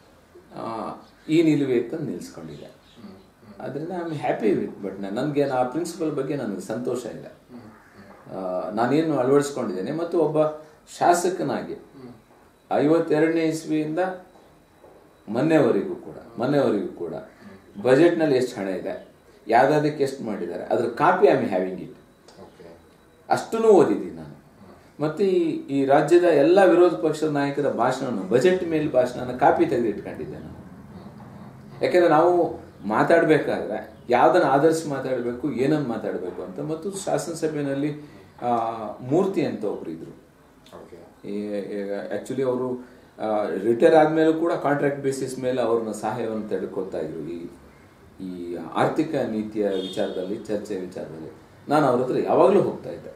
ಈ ನಿಲುವೆ ಅಂತ ನಿಲ್ಲಿಸ್ಕೊಂಡಿದೆ ಅದರಿಂದ I am happy with but ನನಗೆ ಆ ಪ್ರಿನ್ಸಿಪಲ್ ಬಗ್ಗೆ ನನಗೆ ಸಂತೋಷ ಇದೆ ಆ, ನಾನೇನು ಅಳವಡಿಸ್ಕೊಂಡಿದ್ದೇನೆ ಮತ್ತು ಒಬ್ಬ ಶಾಸಕನಾಗಿ ಐವತ್ತೆರಡನೇ ಇಸ್ವಿಯಿಂದ ಮೊನ್ನೆವರೆಗೂ ಕೂಡ ಮೊನ್ನೆವರೆಗೂ ಕೂಡ ಬಜೆಟ್ನಲ್ಲಿ ಎಷ್ಟು ಹಣ ಇದೆ ಯಾವುದಕ್ಕೆ ಎಷ್ಟು ಮಾಡಿದ್ದಾರೆ ಅದ್ರ copy I am having it okay ಅಷ್ಟನ್ನು ಓದಿದ್ದೀನಿ ನಾನು ಮತ್ತು ಈ ಈ ರಾಜ್ಯದ ಎಲ್ಲ ವಿರೋಧ ಪಕ್ಷದ ನಾಯಕರ ಭಾಷಣವನ್ನು ಬಜೆಟ್ ಮೇಲೆ ಭಾಷಣನ ಕಾಪಿ ತೆಗೆದು ಇಟ್ಕೊಂಡಿದ್ದೆ ನಾನು ಯಾಕೆಂದ್ರೆ ನಾವು ಮಾತಾಡಬೇಕಾದ್ರೆ ಯಾವುದನ್ನು ಆಧರಿಸಿ ಮಾತಾಡಬೇಕು ಏನನ್ನು ಮಾತಾಡಬೇಕು ಅಂತ ಮತ್ತು ಶಾಸನಸಭೆಯಲ್ಲಿ ಆ, ಮೂರ್ತಿ ಅಂತ ಒಬ್ರು ಇದ್ರು ಓಕೆ ಆ್ಯಕ್ಚುಲಿ ಅವರು ರಿಟೈರ್ ಆದಮೇಲೂ ಕೂಡ ಕಾಂಟ್ರಾಕ್ಟ್ ಬೇಸಿಸ್ ಮೇಲೆ ಅವ್ರನ್ನ ಸಹಾಯವನ್ನು ತೆಗೆದುಕೊಳ್ತಾ ಇದ್ರು ಈ ಈ ಆರ್ಥಿಕ ನೀತಿಯ ವಿಚಾರದಲ್ಲಿ ಚರ್ಚೆ ವಿಚಾರದಲ್ಲಿ ನಾನು ಅವ್ರ ಹತ್ರ ಯಾವಾಗಲೂ ಹೋಗ್ತಾ ಇದ್ದೆ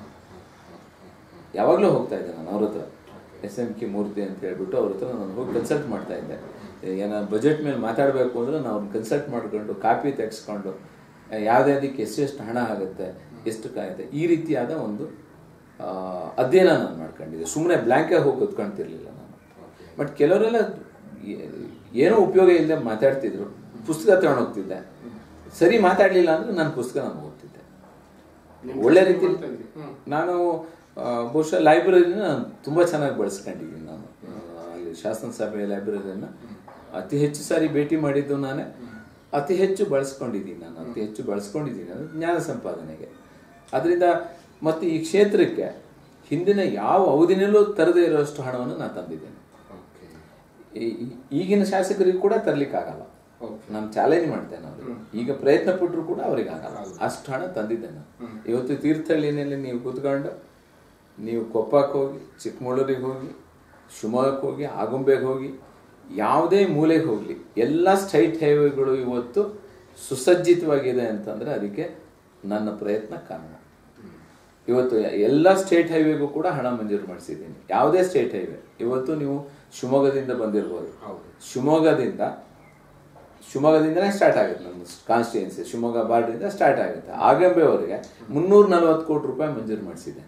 ಯಾವಾಗಲೂ ಹೋಗ್ತಾ ಇದ್ದೆ ನಾನು ಅವ್ರ ಹತ್ರ ಎಸ್ ಎಂ ಕೆ ಮೂರ್ತಿ ಅಂತ ಹೇಳ್ಬಿಟ್ಟು ಅವ್ರ ಹತ್ರ ನಾನು ಹೋಗಿ ಕನ್ಸಲ್ಟ್ ಮಾಡ್ತಾ ಇದ್ದೆ ಏನೋ ಬಜೆಟ್ ಮೇಲೆ ಮಾತಾಡಬೇಕು ಅಂದ್ರೆ ನಾವು ಅವ್ರನ್ನ ಕನ್ಸಲ್ಟ್ ಮಾಡ್ಕೊಂಡು ಕಾಪಿ ತೆಗೆಸ್ಕೊಂಡು ಯಾವುದ್ಯಾವುದಕ್ಕೆ ಎಷ್ಟೆಷ್ಟು ಹಣ ಆಗುತ್ತೆ ಎಷ್ಟು ಕಾಯುತ್ತೆ ಈ ರೀತಿಯಾದ ಒಂದು ಆ, ಅಧ್ಯಯನ ನಾನು ಮಾಡ್ಕೊಂಡಿದ್ದೆ ಸುಮ್ಮನೆ ಬ್ಲ್ಯಾಂಕಾಗಿ ಹೋಗಿ ಕೂತ್ಕೊಂತಿರ್ಲಿಲ್ಲ ನಾನು ಬಟ್ ಕೆಲವರೆಲ್ಲ ಏ- ಏನೋ ಉಪಯೋಗ ಇಲ್ಲದೆ ಮಾತಾಡ್ತಿದ್ರು ಪುಸ್ತಕ ತಗೊಂಡು ಹೋಗ್ತಿದ್ದೆ ಸರಿ ಮಾತಾಡಲಿಲ್ಲ ಅಂದ್ರೆ ನನ್ನ ಪುಸ್ತಕ ನಾನು ಓದ್ತಿದ್ದೆ ಒಳ್ಳೆ ರೀತಿಯಲ್ಲಿ ನಾನು ಆ, ಬಹುಶಃ ಲೈಬ್ರರಿನ ನಾನು ತುಂಬ ಚೆನ್ನಾಗಿ ಬಳಸ್ಕೊಂಡಿದ್ದೀನಿ ನಾನು ಆ, ಅಲ್ಲಿ ಶಾಸನ ಸಭೆಯ ಲೈಬ್ರರಿನ ಅತಿ ಹೆಚ್ಚು ಸಾರಿ ಭೇಟಿ ಮಾಡಿದ್ದು ನಾನೇ ಅತಿ ಹೆಚ್ಚು ಬಳಸ್ಕೊಂಡಿದ್ದೀನಿ ನಾನು ಅತಿ ಹೆಚ್ಚು ಬಳಸ್ಕೊಂಡಿದ್ದೀನಿ ಅಂದರೆ ಜ್ಞಾನ ಸಂಪಾದನೆಗೆ ಅದರಿಂದ ಮತ್ತು ಈ ಕ್ಷೇತ್ರಕ್ಕೆ ಹಿಂದಿನ ಯಾವ ಅವಧಿನಲ್ಲೂ ತರದೇ ಇರೋಷ್ಟು ಹಣವನ್ನು ನಾನು ತಂದಿದ್ದೇನೆ ಓಕೆ ಈ- ಈ- ಈಗಿನ ಶಾಸಕರಿಗೂ ಕೂಡ ತರ್ಲಿಕ್ಕಾಗಲ್ಲ ಓಕೆ ನಾನು ಚಾಲೆಂಜ್ ಮಾಡ್ತೇನೆ ಅವ್ರಿಗೆ ಈಗ ಪ್ರಯತ್ನ ಪಟ್ಟರು ಕೂಡ ಅವ್ರಿಗೆ ಆಗಲ್ಲ ಅಷ್ಟು ಹಣ ತಂದಿದ್ದೆ ನಾನು ಇವತ್ತು ತೀರ್ಥಹಳ್ಳಿನಲ್ಲಿ ನೀವು ಕೂತ್ಕೊಂಡು ನೀವು ಕೊಪ್ಪಕ್ಕೆ ಹೋಗಿ ಚಿಕ್ಕಮಗಳೂರಿಗೆ ಹೋಗಿ ಶಿವಮೊಗ್ಗಕ್ಕೆ ಹೋಗಿ ಆಗುಂಬೆಗೆ ಹೋಗಿ ಯಾವುದೇ ಮೂಲೆಗೆ ಹೋಗಲಿ ಎಲ್ಲ ಸ್ಟ್ರೈಟ್ ಹೈವೇಗಳು ಇವತ್ತು ಸುಸಜ್ಜಿತವಾಗಿದೆ ಅಂತಂದರೆ ಅದಕ್ಕೆ ನನ್ನ ಪ್ರಯತ್ನ ಕಾರಣ ಇವತ್ತು ಎಲ್ಲ ಸ್ಟೇಟ್ ಹೈವೇಗೂ ಕೂಡ ಹಣ ಮಂಜೂರು ಮಾಡಿಸಿದ್ದೀನಿ ಯಾವುದೇ ಸ್ಟೇಟ್ ಹೈವೇ ಇವತ್ತು ನೀವು ಶಿವಮೊಗ್ಗದಿಂದ ಬಂದಿರ್ಬೋದು ಹೌದು. ಶಿವಮೊಗ್ಗದಿಂದ ಶಿವಮೊಗ್ಗದಿಂದನೇ ಸ್ಟಾರ್ಟ್ ಆಗುತ್ತೆ ನಮ್ಮ ಕಾನ್ಸ್ಟಿಟ್ಯೂನ್ಸಿ ಶಿವಮೊಗ್ಗ ಬಾರ್ಡ್ರಿಂದ ಸ್ಟಾರ್ಟ್ ಆಗುತ್ತೆ ಆಗಂಬೆವರೆಗೆ ಮುನ್ನೂರ ನಲ್ವತ್ತು ಕೋಟಿ ರೂಪಾಯಿ ಮಂಜೂರು ಮಾಡಿಸಿದ್ದೇನೆ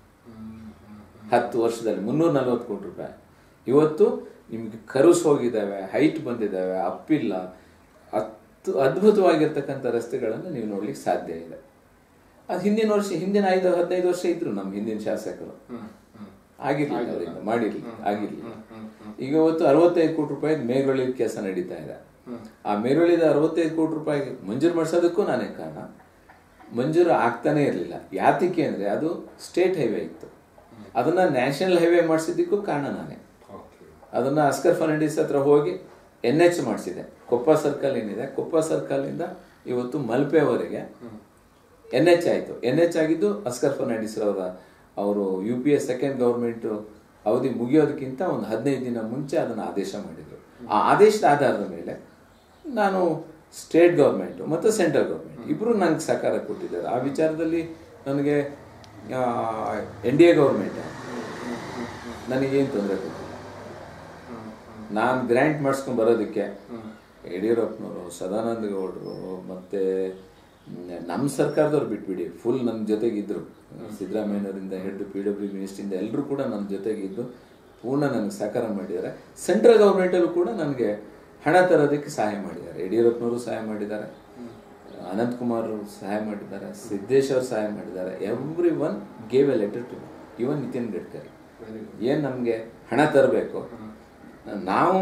ಹತ್ತು ವರ್ಷದಲ್ಲಿ ಮುನ್ನೂರ ನಲ್ವತ್ತು ಕೋಟಿ ರೂಪಾಯಿ ಇವತ್ತು ನಿಮಗೆ ಕರುಸ್ ಹೋಗಿದ್ದಾವೆ ಹೈಟ್ ಬಂದಿದ್ದಾವೆ ಅಪ್ಪಿಲ್ಲ ಅತ್- ತು- ಅದ್ಭುತವಾಗಿರ್ತಕ್ಕಂಥ ರಸ್ತೆಗಳನ್ನು ನೀವು ನೋಡ್ಲಿಕ್ಕೆ ಸಾಧ್ಯ ಇದೆ ಅದು ಹಿಂದಿನ ವರ್ಷ ಹಿಂದಿನ ಐದು ಹದಿನೈದು ವರ್ಷ ಇದ್ರು ನಮ್ಮ ಹಿಂದಿನ ಶಾಸಕರು ಹ್ಮ್ ಹ್ಮ್ ಆಗಿರ್ಲಿಲ್ಲ ಅವರಿಂದ ಮಾಡಿರ್ಲಿ ಆಗಿರ್ಲಿಲ್ಲ ಈಗ ಇವತ್ತು ಅರವತ್ತೈದು ಕೋಟಿ ರೂಪಾಯಿ ಮೇಲ್ಗೊಳ್ಳಿ ಕೆಲಸ ನಡೀತಾ ಇದೆ ಆ ಮೇಲ್ಗೊಳ್ಳಿದ ಅರವತ್ತೈದು ಕೋಟಿ ರೂಪಾಯಿ ಮಂಜೂರು ಮಾಡಿಸೋದಕ್ಕೂ ನಾನೇ ಕಾರಣ ಮಂಜೂರು ಆಗ್ತಾನೆ ಇರಲಿಲ್ಲ ಯಾತಕ್ಕೆ ಅಂದ್ರೆ ಅದು ಸ್ಟೇಟ್ ಹೈವೇ ಇತ್ತು ಅದನ್ನ ನ್ಯಾಷನಲ್ ಹೈವೇ ಮಾಡಿಸಿದ್ದಕ್ಕೂ ಕಾರಣ ನಾನೇ ಓಕೆ ಅದನ್ನ ಅಸ್ಕರ್ ಫರ್ನಾಂಡಿಸ್ ಹತ್ರ ಹೋಗಿ ಎನ್ ಎಚ್ ಮಾಡಿಸಿದೆ ಕೊಪ್ಪ ಸರ್ಕಲ್ ಏನಿದೆ ಕೊಪ್ಪ ಸರ್ಕಲ್ ಇಂದ ಇವತ್ತು ಮಲ್ಪೆವರೆಗೆ ಎನ್ ಎಚ್ ಆಯಿತು ಎನ್ ಎಚ್ ಆಗಿದ್ದು ಅಸ್ಕರ್ ಫರ್ನಾಂಡಿಸ್ ಅವರ ಅವರು U P A second government ಅವಧಿ ಮುಗಿಯೋದಕ್ಕಿಂತ ಒಂದು ಹದಿನೈದು ದಿನ ಮುಂಚೆ ಅದನ್ನು ಆದೇಶ ಮಾಡಿದರು ಆ ಆದೇಶದ ಆಧಾರದ ಮೇಲೆ ನಾನು ಸ್ಟೇಟ್ ಗೌರ್ಮೆಂಟ್ ಮತ್ತು ಸೆಂಟ್ರಲ್ ಗೌರ್ಮೆಂಟ್ ಇಬ್ಬರು ನನಗೆ ಸಹಕಾರ ಕೊಟ್ಟಿದ್ದಾರೆ ಆ ವಿಚಾರದಲ್ಲಿ ನನಗೆ ಎನ್ ಡಿ ಎ ಗೌರ್ಮೆಂಟ್ ನನಗೇನು ತೊಂದರೆ ಕೊಟ್ಟಿಲ್ಲ ನಾನು ಗ್ರ್ಯಾಂಟ್ ಮಾಡಿಸ್ಕೊಂಡು ಬರೋದಕ್ಕೆ ಯಡಿಯೂರಪ್ಪನವರು ಸದಾನಂದ ಗೌಡರು ಮತ್ತು ನಮ್ಮ ಸರ್ಕಾರದವ್ರು ಬಿಟ್ಬಿಡಿ ಫುಲ್ ನನ್ನ ಜೊತೆಗಿದ್ರು ಸಿದ್ದರಾಮಯ್ಯನವರಿಂದ ಹಿಡಿದು ಪಿ ಡಬ್ಲ್ಯೂ ಮಿನಿಸ್ಟ್ರಿಂದ ಎಲ್ಲರೂ ಕೂಡ ನನ್ನ ಜೊತೆಗಿದ್ದು ಪೂರ್ಣ ನನಗೆ ಸಹಕಾರ ಮಾಡಿದ್ದಾರೆ ಸೆಂಟ್ರಲ್ ಗೌರ್ಮೆಂಟಲ್ಲೂ ಕೂಡ ನನಗೆ ಹಣ ತರೋದಕ್ಕೆ ಸಹಾಯ ಮಾಡಿದ್ದಾರೆ ಯಡಿಯೂರಪ್ಪನವರು ಸಹಾಯ ಮಾಡಿದ್ದಾರೆ ಅನಂತಕುಮಾರ್ ಅವರು ಸಹಾಯ ಮಾಡಿದ್ದಾರೆ ಸಿದ್ದೇಶ್ ಅವರು ಸಹಾಯ ಮಾಡಿದ್ದಾರೆ everyone gave a letter to even Nitin Gadkari ಏನು ನಮಗೆ ಹಣ ತರಬೇಕು ನಾವು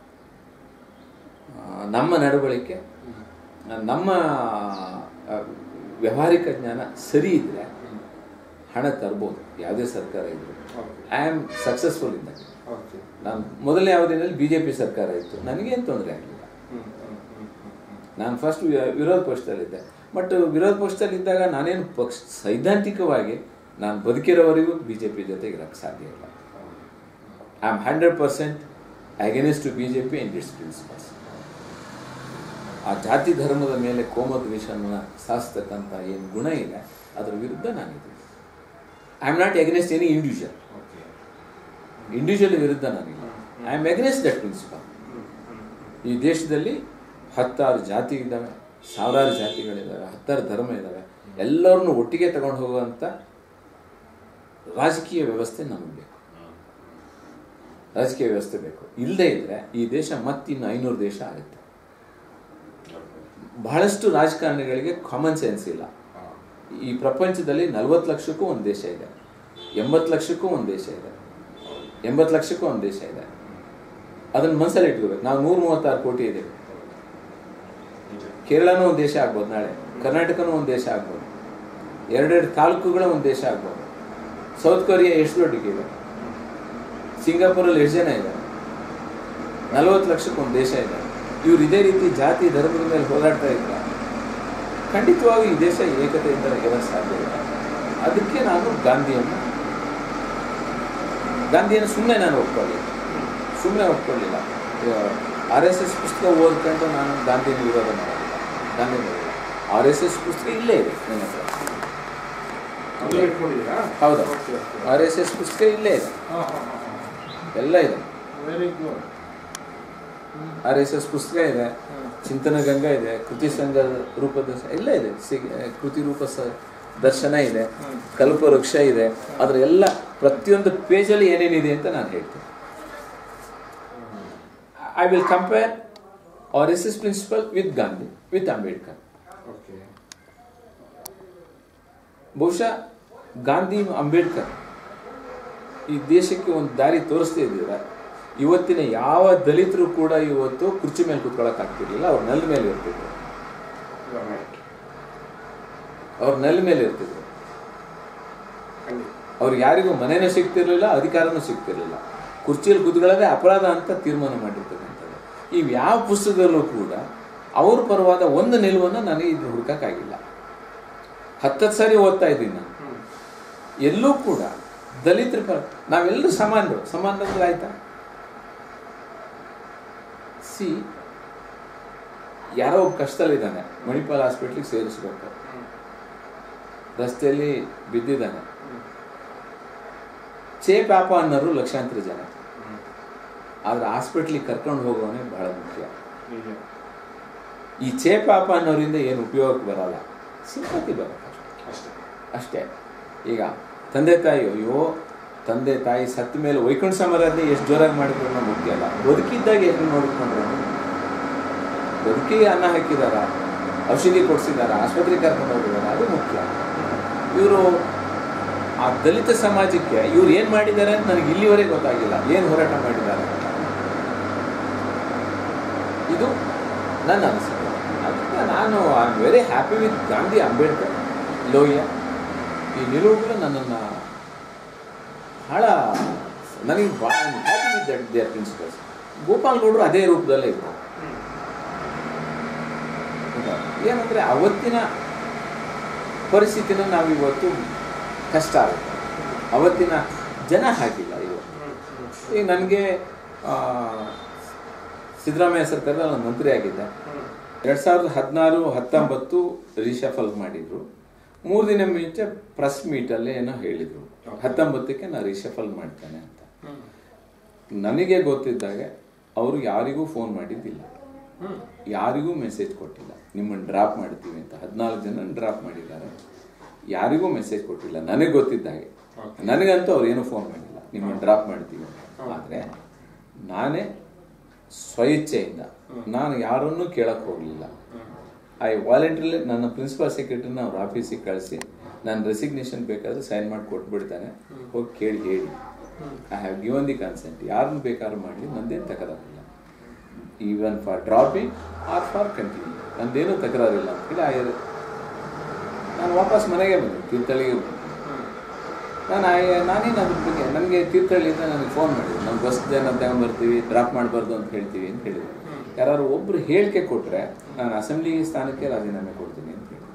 ಆ, ನಮ್ಮ ನಡವಳಿಕೆ ನಮ್ಮ ಆ, ವ್ಯಾವಹಾರಿಕ ಜ್ಞಾನ ಸರಿ ಇದ್ರೆ ಹಣ ತರ್ಬೋದು ಯಾವುದೇ ಸರ್ಕಾರ ಇದ್ರು ಐ ಆಮ್ ಸಕ್ಸಸ್ಫುಲ್ ಇದ್ದ ಓಕೆ ನಾನು ಮೊದಲನೇ ಅವಧಿಯಲ್ಲಿ ಬಿ ಜೆ ಪಿ ಸರ್ಕಾರ ಇತ್ತು ನನಗೇನು ತೊಂದರೆ ಆಗಲಿಲ್ಲ ಹ್ಮ್ ಹ್ಮ್ ಹ್ಮ್ ಹ್ಮ್ ನಾನು ಫಸ್ಟ್ ವಿರೋಧ ಪಕ್ಷದಲ್ಲಿದ್ದೆ ಬಟ್ ವಿರೋಧ ಪಕ್ಷದಲ್ಲಿದ್ದಾಗ ನಾನೇನು ಪಕ್ಷ ಸೈದ್ಧಾಂತಿಕವಾಗಿ ನಾನು ಬದುಕಿರೋವರೆಗೂ ಬಿ ಜೆ ಪಿ ಜೊತೆ ಇರೋಕ್ಕೆ ಸಾಧ್ಯ ಇಲ್ಲ I am hundred percent against to B J P and its principles ಆ ಜಾತಿ ಧರ್ಮದ ಮೇಲೆ ಕೋಮದ್ವೇಷನ ಸಾಧಿಸ್ತಕ್ಕಂಥ ಏನು ಗುಣ ಇದೆ ಅದರ ವಿರುದ್ಧ ನಾನಿದ್ದೀನಿ I am not against any individual okay individual ವಿರುದ್ಧ ನಾನಿಲ್ಲ I am against that principle ಈ ದೇಶದಲ್ಲಿ ಹತ್ತಾರು ಜಾತಿ ಇದ್ದಾವೆ ಸಾವಿರಾರು ಜಾತಿಗಳಿದ್ದಾವೆ ಹತ್ತಾರು ಧರ್ಮ ಇದ್ದಾವೆ ಎಲ್ಲರನ್ನು ಒಟ್ಟಿಗೆ ತಗೊಂಡು ಹೋಗುವಂಥ ರಾಜಕೀಯ ವ್ಯವಸ್ಥೆ ನಮಗೆ ಬೇಕು ರಾಜಕೀಯ ವ್ಯವಸ್ಥೆ ಬೇಕು ಇಲ್ಲದೆ ಇದ್ರೆ ಈ ದೇಶ ಮತ್ತಿನ್ನು ಐನೂರು ದೇಶ ಆಗುತ್ತೆ ಬಹಳಷ್ಟು ರಾಜಕಾರಣಿಗಳಿಗೆ ಕಾಮನ್ ಸೆನ್ಸ್ ಇಲ್ಲ ಈ ಪ್ರಪಂಚದಲ್ಲಿ ನಲವತ್ತು ಲಕ್ಷಕ್ಕೂ ಒಂದು ದೇಶ ಇದೆ ಎಂಬತ್ತು ಲಕ್ಷಕ್ಕೂ ಒಂದು ದೇಶ ಇದೆ ಎಂಬತ್ತು ಲಕ್ಷಕ್ಕೂ ಒಂದು ದೇಶ ಇದೆ ಅದನ್ನ ಮನಸ್ಸಲ್ಲಿ ಇಟ್ಕೋಬೇಕು ನಾವು ನೂರ ಮೂವತ್ತಾರು ಕೋಟಿ ಇದ್ದೇವೆ ಕೇರಳನೂ ಒಂದು ದೇಶ ಆಗ್ಬೋದು ನಾಳೆ ಕರ್ನಾಟಕನೂ ಒಂದು ದೇಶ ಆಗ್ಬೋದು ಎರಡೆರಡು ತಾಲೂಕುಗಳ ಒಂದು ದೇಶ ಆಗ್ಬೋದು ಸೌತ್ ಕೊರಿಯಾ ಎಷ್ಟು ದೊಡ್ಡಗಿದೆ ಸಿಂಗಾಪುರಲ್ಲಿ ಎಷ್ಟು ಜನ ಇದ್ದಾರೆ ನಲವತ್ತು ಲಕ್ಷಕ್ಕೆ ಒಂದು ದೇಶ ಇದೆ ಇವ್ರು ಇದೇ ರೀತಿ ಜಾತಿ ಧರ್ಮದ ಮೇಲೆ ಹೋರಾಡ್ತಾ ಇದ್ದಾರೆ ಖಂಡಿತವಾಗಿ ಈ ದೇಶ ಏಕತೆಯಿಂದ ಇರಕ್ಕೆ ಸಾಧ್ಯ ಇಲ್ಲ ಅದಕ್ಕೆ ನಾನು ಗಾಂಧಿಯನ್ನು ಗಾಂಧಿಯನ್ನು ಸುಮ್ಮನೆ ನಾನು ಒಪ್ಕೊಳ್ಳಿಲ್ಲ ಸುಮ್ಮನೆ ಒಪ್ಕೊಳ್ಳಿಲ್ಲ ಆರ್ ಎಸ್ ಎಸ್ ಪುಸ್ತಕ ಓದ್ಕೊಂಡು ನಾನು ಗಾಂಧಿನ ವಿರೋಧ ಮಾಡಿಲ್ಲ ಗಾಂಧಿ ಆರ್ ಎಸ್ ಎಸ್ ಪುಸ್ತಕ ಇಲ್ಲೇ ಇದೆ ನನ್ನ ಹತ್ರ ಅಲ್ಲೇ ಇಟ್ಕೊಂಡಿದ್ದೀರಾ ಹೌದಾ okay okay R S S ಪುಸ್ತಕ ಇಲ್ಲೇ ಇದೆ ಹಾಂ ಹಾಂ ಹಾಂ ಎಲ್ಲ ಇದೆ very good R S S ಪುಸ್ತಕ ಇದೆ ಚಿಂತನ ಗಂಗಾ ಇದೆ ಕೃತಿ ಸಂಘ ರೂಪದ ಎಲ್ಲ ಇದೆ ಸಿ- ಕೃತಿ ರೂಪ ಸ ದರ್ಶನ ಇದೆ ಕಲ್ಪವೃಕ್ಷ ಇದೆ ಅದರ ಎಲ್ಲ ಪ್ರತಿಯೊಂದು ಪೇಜಲ್ಲಿ ಏನೇನಿದೆ ಅಂತ ನಾನು ಹೇಳ್ತೀನಿ I will compare R S S principle with Gandhi with Ambedkar okay ಬಹುಶಃ ಗಾಂಧಿ ಅಂಬೇಡ್ಕರ್ ಈ ದೇಶಕ್ಕೆ ಒಂದು ದಾರಿ ತೋರಿಸ್ತಾ ಇದ್ದೀರ ಇವತ್ತಿನ ಯಾವ ದಲಿತರು ಕೂಡ ಇವತ್ತು ಕುರ್ಚಿ ಮೇಲೆ ಕುತ್ಕೊಳ್ಳೋಕೆ ಆಗ್ತಿರ್ಲಿಲ್ಲ ಅವ್ರ ನೆಲ ಮೇಲೆ ಇರ್ತಿದ್ರು ರೈಟ್ ಅವ್ರ ನೆಲ ಮೇಲೆ ಇರ್ತಿದ್ರು ಖಂಡಿತ ಅವ್ರಿಗೆ ಯಾರಿಗೂ ಮನೇನೂ ಸಿಗ್ತಿರ್ಲಿಲ್ಲ ಅಧಿಕಾರನೂ ಸಿಗ್ತಿರ್ಲಿಲ್ಲ ಕುರ್ಚಿಯಲ್ಲಿ ಕುತ್ಕೊಳ್ಳೋದೇ ಅಪರಾಧ ಅಂತ ತೀರ್ಮಾನ ಮಾಡಿರ್ತಕ್ಕಂಥದ್ದು ಇವು ಯಾವ ಪುಸ್ತಕದಲ್ಲೂ ಕೂಡ ಅವ್ರ ಪರವಾದ ಒಂದು ನಿಲುವನ್ನು ನನಗೆ ಇದು ಹುಡುಕಕ್ಕಾಗಿಲ್ಲ ಹತ್ತತ್ತು ಸಾರಿ ಓದ್ತಾ ಇದ್ದೀನಿ ನಾನು ಹ್ಮ್ ಎಲ್ಲೂ ಕೂಡ ದಲಿತರ ಪರ ನಾವೆಲ್ಲರೂ ಸಮಾನರು ಸಮಾನರು ಆಯ್ತಾ ಸಿ ಯಾರೋ ಒಬ್ಬ ಕಷ್ಟದಲ್ಲಿದ್ದಾನೆ ಮಣಿಪಾಲ್ ಹಾಸ್ಪಿಟ್ಲಿಗೆ ಸೇರಿಸ್ಬೇಕು ರಸ್ತೆಯಲ್ಲಿ ಬಿದ್ದಿದ್ದಾನೆ ಚೇ ಪಾಪ ಅನ್ನೋರು ಲಕ್ಷಾಂತರ ಜನ ಆದ್ರೆ ಹಾಸ್ಪಿಟ್ಲಿಗೆ ಕರ್ಕೊಂಡು ಹೋಗೋನೇ ಬಹಳ ಮುಖ್ಯ ನಿಜ ಈ ಚೇ ಪಾಪ ಅನ್ನೋರಿಂದ ಏನು ಉಪಯೋಗಕ್ಕೆ ಬರಲ್ಲ ಸಿಂಪತಿ ಬರುತ್ತೆ ಅಷ್ಟೇ. ಅಷ್ಟೇ ಅಷ್ಟೇ ಈಗ ತಂದೆ ತಾಯಿ ಅಯ್ಯೋ ತಂದೆ ತಾಯಿ ಸತ್ತ ಮೇಲೆ ವೈಕುಂಠ ಸಮಾರಾಧನೆ ಎಷ್ಟು ಜೋರಾಗಿ ಮಾಡಿದ್ರು ಅನ್ನೋ ಮುಖ್ಯ ಅಲ್ಲ ಬದುಕಿದ್ದಾಗ ಎಷ್ಟು ನೋಡ್ಕೊಂಡ್ರು ಬದುಕಿಗೆ ಅನ್ನ ಹಾಕಿದಾರ ಔಷಧಿ ಕೊಡಿಸಿದಾರ ಆಸ್ಪತ್ರೆಗೆ ಕರ್ಕೊಂಡು ಹೋಗಿದಾರ ಅದು ಮುಖ್ಯ ಇವರು ಆ ದಲಿತ ಸಮಾಜಕ್ಕೆ ಇವ್ರು ಏನು ಮಾಡಿದ್ದಾರೆ ಅಂತ ನನಗೆ ಇಲ್ಲಿವರೆಗೆ ಗೊತ್ತಾಗಿಲ್ಲ ಏನು ಹೋರಾಟ ಮಾಡಿದ್ದಾರೆ ಅಂತ. ಇದು ನನ್ನ ಅನಿಸಿಕೆ ಅದಕ್ಕೆ ನಾನು I am very happy with Gandhi Ambedkar Lohia ಈ ನಿಲುವುಗಳು ನನ್ನನ್ನು ಭಾಳ ನನಗೆ ಭಾಳ happy with that their principles Gopal ಗೌಡರು ಅದೇ ರೂಪದಲ್ಲೇ ಇದ್ರು ಏನಂದರೆ ಅವತ್ತಿನ ಪರಿಸ್ಥಿತಿನ ನಾವಿವತ್ತು ಕಷ್ಟ ಆಗುತ್ತೆ ಅವತ್ತಿನ ಜನ ಹಾಕಿಲ್ಲ ಇವತ್ತು ಈಗ ನನಗೆ ಸಿದ್ದರಾಮಯ್ಯ ಸರ್ಕಾರದಲ್ಲಿ ನಾನು ಮಂತ್ರಿ ಆಗಿದ್ದೆ ಎರಡು ಸಾವಿರದ ಹದಿನಾರು ಹತ್ತೊಂಬತ್ತು ರಿಷಫಲ್ ಮಾಡಿದ್ರು ಮೂರು ದಿನ ಮುಂಚೆ ಪ್ರೆಸ್ ಮೀಟಲ್ಲಿ ಏನೋ ಹೇಳಿದರು ಹತ್ತೊಂಬತ್ತಕ್ಕೆ ನಾನು ರಿಷಫಲ್ ಮಾಡ್ತೇನೆ ಅಂತ ನನಗೆ ಗೊತ್ತಿದ್ದಾಗೆ ಅವರು ಯಾರಿಗೂ ಫೋನ್ ಮಾಡಿದ್ದಿಲ್ಲ ಯಾರಿಗೂ ಮೆಸೇಜ್ ಕೊಟ್ಟಿಲ್ಲ ನಿಮ್ಮನ್ನು ಡ್ರಾಪ್ ಮಾಡ್ತೀವಿ ಅಂತ ಹದಿನಾಲ್ಕು ಜನ ಡ್ರಾಪ್ ಮಾಡಿದ್ದಾರೆ ಯಾರಿಗೂ ಮೆಸೇಜ್ ಕೊಟ್ಟಿಲ್ಲ ನನಗೆ ಗೊತ್ತಿದ್ದಾಗೆ ನನಗಂತೂ ಅವ್ರು ಏನೂ ಫೋನ್ ಮಾಡಿಲ್ಲ ನಿಮ್ಮನ್ನು ಡ್ರಾಪ್ ಮಾಡ್ತೀವಿ ಅಂತ ಆದರೆ ನಾನೇ ಸ್ವಇಚ್ಛೆಯಿಂದ ನಾನು ಯಾರನ್ನೂ ಕೇಳಕ್ಕೆ ಹೋಗಲಿಲ್ಲ ಐ ವಾಲಂಟ್ರಿಲಿ ನನ್ನ ಪ್ರಿನ್ಸಿಪಲ್ ಸೆಕ್ರೆಟರಿನ ಅವ್ರ ಆಫೀಸಿಗೆ ಕಳಿಸಿ ನಾನು ರೆಸಿಗ್ನೇಷನ್ ಬೇಕಾದ್ರೆ ಸೈನ್ ಮಾಡಿ ಕೊಟ್ಬಿಡ್ತಾನೆ ಹೋಗಿ ಕೇಳಿ ಹೇಳಿ I have given the consent ಯಾರನ್ನು ಬೇಕಾದ್ರೂ ಮಾಡಲಿ ನಂದೇನು ತಕರಾರಿಲ್ಲ even for dropping or for continue ನಂದೇನೂ ತಕರಾರಿಲ್ಲ ಅಂತೇಳಿ ಆ ನಾನು ವಾಪಸ್ ಮನೆಗೆ ಬಂದೆ ತೀರ್ಥಹಳ್ಳಿಗೆ ಬಂದೆ ನಾನು ಆ- ನಾನೇನು ಅದ್ರ ಬಗ್ಗೆ ನನಗೆ ತೀರ್ಥಹಳ್ಳಿಯಿಂದ ನನಗೆ ಫೋನ್ ಮಾಡಿದ್ರು ನಮ್ಮ ಬಸ್ ಜನ ತಗೊಂಬರ್ತೀವಿ ಡ್ರಾಪ್ ಮಾಡಬಾರ್ದು ಅಂತ ಹೇಳ್ತೀವಿ ಅಂತ ಹೇಳಿದ್ರು ಯಾರು ಒಬ್ರು ಹೇಳಿಕೆ ಕೊಟ್ಟರೆ ನಾನು ಅಸೆಂಬ್ಲಿ ಸ್ಥಾನಕ್ಕೆ ರಾಜೀನಾಮೆ ಕೊಡ್ತೀನಿ ಅಂತ ಹೇಳಿ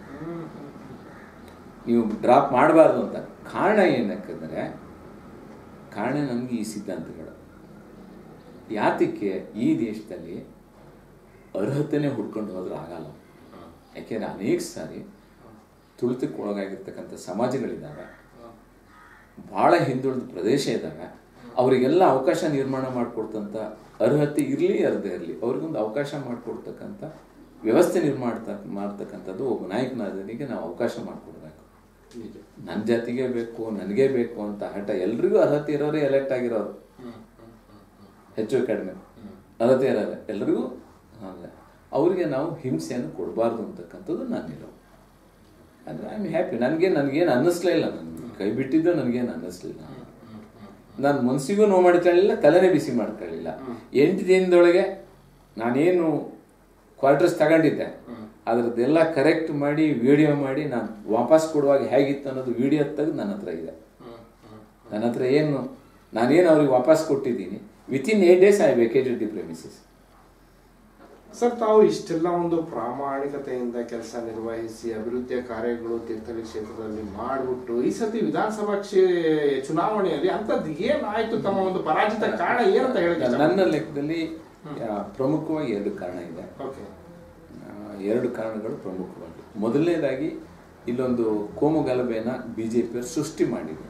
ನೀವು ಡ್ರಾಪ್ ಮಾಡಬಾರ್ದು ಅಂತ ಕಾರಣ ಏನಕ್ಕಂದರೆ ಕಾರಣ ನನಗೆ ಈ ಸಿದ್ಧಾಂತಗಳು ಯಾತಕ್ಕೆ ಈ ದೇಶದಲ್ಲಿ ಅರ್ಹತೆನೇ ಹುಡ್ಕೊಂಡು ಹೋದ್ರೆ ಆಗಲ್ಲ ಯಾಕೆಂದರೆ ಅನೇಕ ಸಾರಿ ತುಳಿತಕ್ಕೆ ಒಳಗಾಗಿರ್ತಕ್ಕಂಥ ಸಮಾಜಗಳಿದ್ದಾವೆ ಭಾಳ ಹಿಂದುಳಿದ ಪ್ರದೇಶ ಇದ್ದಾವೆ ಅವರಿಗೆಲ್ಲ ಅವಕಾಶ ನಿರ್ಮಾಣ ಮಾಡಿಕೊಡ್ತಂಥ ಅರ್ಹತೆ ಇರಲಿ ಅರ್ಧ ಇರಲಿ ಅವ್ರಿಗೊಂದು ಅವಕಾಶ ಮಾಡಿಕೊಡ್ತಕ್ಕಂಥ ವ್ಯವಸ್ಥೆ ನಿರ್ಮಾಣ ಮಾಡ್ತಕ್ಕಂಥದ್ದು ಒಬ್ಬ ನಾಯಕನಾದನಿಗೆ ನಾವು ಅವಕಾಶ ಮಾಡಿಕೊಡ್ಬೇಕು ನನ್ನ ಜಾತಿಗೆ ಬೇಕು ನನಗೆ ಬೇಕು ಅಂತ ಹಠ ಎಲ್ರಿಗೂ ಅರ್ಹತೆ ಇರೋರೇ ಎಲೆಕ್ಟ್ ಆಗಿರೋರು ಹೆಚ್ಚು ಕಡಿಮೆ ಅರ್ಹತೆ ಇರೋರೆ ಎಲ್ರಿಗೂ ಹಾಗೆ ಅವರಿಗೆ ನಾವು ಹಿಂಸೆಯನ್ನು ಕೊಡಬಾರ್ದು ಅಂತಕ್ಕಂಥದ್ದು ನನ್ನ ನಿಲುವು ಅಂದರೆ ಐ ಆಮ್ ಹ್ಯಾಪಿ ನನಗೆ ನನಗೇನು ಅನ್ನಿಸ್ಲೇ ಇಲ್ಲ ನನಗೆ ಕೈ ಬಿಟ್ಟಿದ್ದು ನನಗೇನು ಅನ್ನಿಸ್ಲಿಲ್ಲ ನಾನು ಮನಸ್ಸಿಗೂ ನೋವು ಮಾಡ್ಕೊಳ್ಳಿಲ್ಲ ತಲೆನೇ ಬಿಸಿ ಮಾಡ್ಕೊಳ್ಳಿಲ್ಲ ಎಂಟು ದಿನದೊಳಗೆ ನಾನೇನು ಕ್ವಾರ್ಟರ್ಸ್ ತಗೊಂಡಿದ್ದೆ ಅದ್ರದ್ದೆಲ್ಲ ಕರೆಕ್ಟ್ ಮಾಡಿ ವಿಡಿಯೋ ಮಾಡಿ ನಾನು ವಾಪಸ್ ಕೊಡುವಾಗ ಹೇಗಿತ್ತು ಅನ್ನೋದು ವಿಡಿಯೋ ತೆಗೆದು ನನ್ನ ಹತ್ರ ಇದೆ ನನ್ನ ಹತ್ರ ಏನು ನಾನೇನು ಅವ್ರಿಗೆ ವಾಪಸ್ ಕೊಟ್ಟಿದ್ದೀನಿ within eight days I vacated the premises sir ತಾವು ಇಷ್ಟೆಲ್ಲ ಒಂದು ಪ್ರಾಮಾಣಿಕತೆಯಿಂದ ಕೆಲಸ ನಿರ್ವಹಿಸಿ ಅಭಿವೃದ್ಧಿಯ ಕಾರ್ಯಗಳು ತೀರ್ಥಹಳ್ಳಿ ಕ್ಷೇತ್ರದಲ್ಲಿ ಮಾಡಿಬಿಟ್ಟು ಈ ಸತಿ ವಿಧಾನಸಭಾ ಕ್ಷೇ ಚುನಾವಣೆಯಲ್ಲಿ ಅಂತದ್ದು ಏನಾಯ್ತು ತಮ್ಮ ಒಂದು ಪರಾಜಿತ ಕಾರಣ ಏನಂತ ಹೇಳಿದ್ರೆ ನನ್ನ ಲೆಕ್ಕದಲ್ಲಿ ಆ, ಪ್ರಮುಖವಾಗಿ ಎರಡು ಕಾರಣ ಇದೆ ಓಕೆ ಆ, ಎರಡು ಕಾರಣಗಳು ಪ್ರಮುಖವಾಗಿ ಮೊದಲನೇದಾಗಿ ಇಲ್ಲೊಂದು ಕೋಮು ಗಲಭೆನ ಬಿ ಜೆ ಪಿಯವರು ಸೃಷ್ಟಿ ಮಾಡಿದ್ರು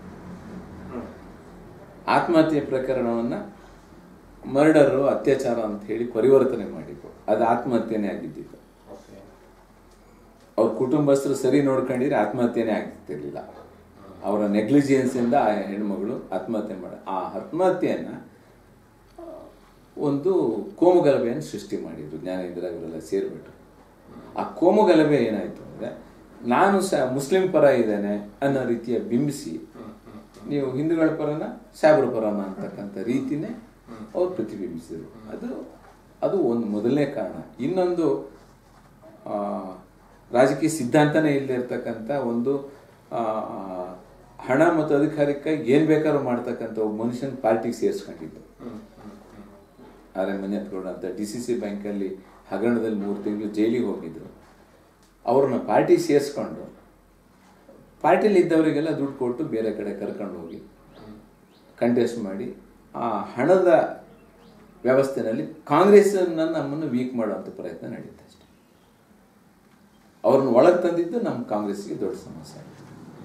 ಆತ್ಮಹತ್ಯೆ ಪ್ರಕರಣವನ್ನು ಮರ್ಡರು ಅತ್ಯಾಚಾರ ಅಂತ ಹೇಳಿ ಪರಿವರ್ತನೆ ಮಾಡಿದ್ರು ಅದು ಆತ್ಮಹತ್ಯೆನೇ ಆಗಿದ್ದಿತ್ತು ಓಕೆ ಅವ್ರ ಕುಟುಂಬಸ್ಥರು ಸರಿ ನೋಡ್ಕೊಂಡಿದ್ರೆ ಆತ್ಮಹತ್ಯೆನೇ ಆಗ್ತಿರ್ಲಿಲ್ಲ ಅವರ ನೆಗ್ಲಿಜಿಯನ್ಸಿಂದ ಆ ಹೆಣ್ಮಗಳು ಆತ್ಮಹತ್ಯೆ ಮಾಡ ಆ ಆತ್ಮಹತ್ಯೆಯನ್ನ ಆ, ಒಂದು ಕೋಮು ಗಲಭೆಯನ್ನು ಸೃಷ್ಟಿ ಮಾಡಿದ್ರು ಜ್ಞಾನೇಂದ್ರ ಇವರೆಲ್ಲ ಸೇರಿಬಿಟ್ಟು ಆ ಕೋಮು ಗಲಭೆ ಏನಾಯ್ತು ಅಂದ್ರೆ ನಾನು ಸ ಮುಸ್ಲಿಂ ಪರ ಇದ್ದೇನೆ ಅನ್ನೋ ರೀತಿಯ ಬಿಂಬಿಸಿ ನೀವು ಹಿಂದೂಗಳ ಪರನ ಸಾಬ್ರ ಪರನ ಅಂತಕ್ಕಂಥ ರೀತಿನೇ ಅವ್ರು ಪ್ರತಿಬಿಂಬಿಸಿದ್ರು ಅದು ಅದು ಒಂದು ಮೊದಲನೇ ಕಾರಣ ಇನ್ನೊಂದು ಆ, ರಾಜಕೀಯ ಸಿದ್ಧಾಂತನೇ ಇಲ್ಲದೆ ಇರ್ತಕ್ಕಂಥ ಒಂದು ಆ, ಹಣ ಮತ್ತು ಅಧಿಕಾರಕ್ಕಾಗಿ ಏನು ಬೇಕಾದ್ರೂ ಮಾಡ್ತಕ್ಕಂಥ ಒಬ್ಬ ಮನುಷ್ಯನ ಪಾರ್ಟಿಗೆ ಸೇರಿಸ್ಕೊಂಡಿದ್ದು ಆರ್ ಎಂ ಮಂಜಪ್ಪಗೌಡ ಅಂತ ಡಿ ಸಿ ಸಿ ಬ್ಯಾಂಕಲ್ಲಿ ಹಗರಣದಲ್ಲಿ ಮೂರು ತಿಂಗಳು ಜೈಲಿಗೆ ಹೋಗಿದ್ರು ಅವ್ರನ್ನ ಪಾರ್ಟಿ ಸೇರಿಸ್ಕೊಂಡು ಪಾರ್ಟಿಲಿ ಇದ್ದವರಿಗೆಲ್ಲ ದುಡ್ಡು ಕೊಟ್ಟು ಬೇರೆ ಕಡೆ ಕರ್ಕೊಂಡು ಹೋಗಿ ಕಂಟೆಸ್ಟ್ ಮಾಡಿ ಆ ಹಣದ ವ್ಯವಸ್ಥೆನಲ್ಲಿ ಕಾಂಗ್ರೆಸ್ ನಮ್ಮನ್ನು ವೀಕ್ ಮಾಡುವಂಥ ಪ್ರಯತ್ನ ನಡೀತು ಅಷ್ಟೆ ಅವ್ರನ್ನ ಒಳಗೆ ತಂದಿದ್ದು ನಮ್ಮ ಕಾಂಗ್ರೆಸ್ಗೆ ದೊಡ್ಡ ಸಮಸ್ಯೆ ಆಗಿದೆ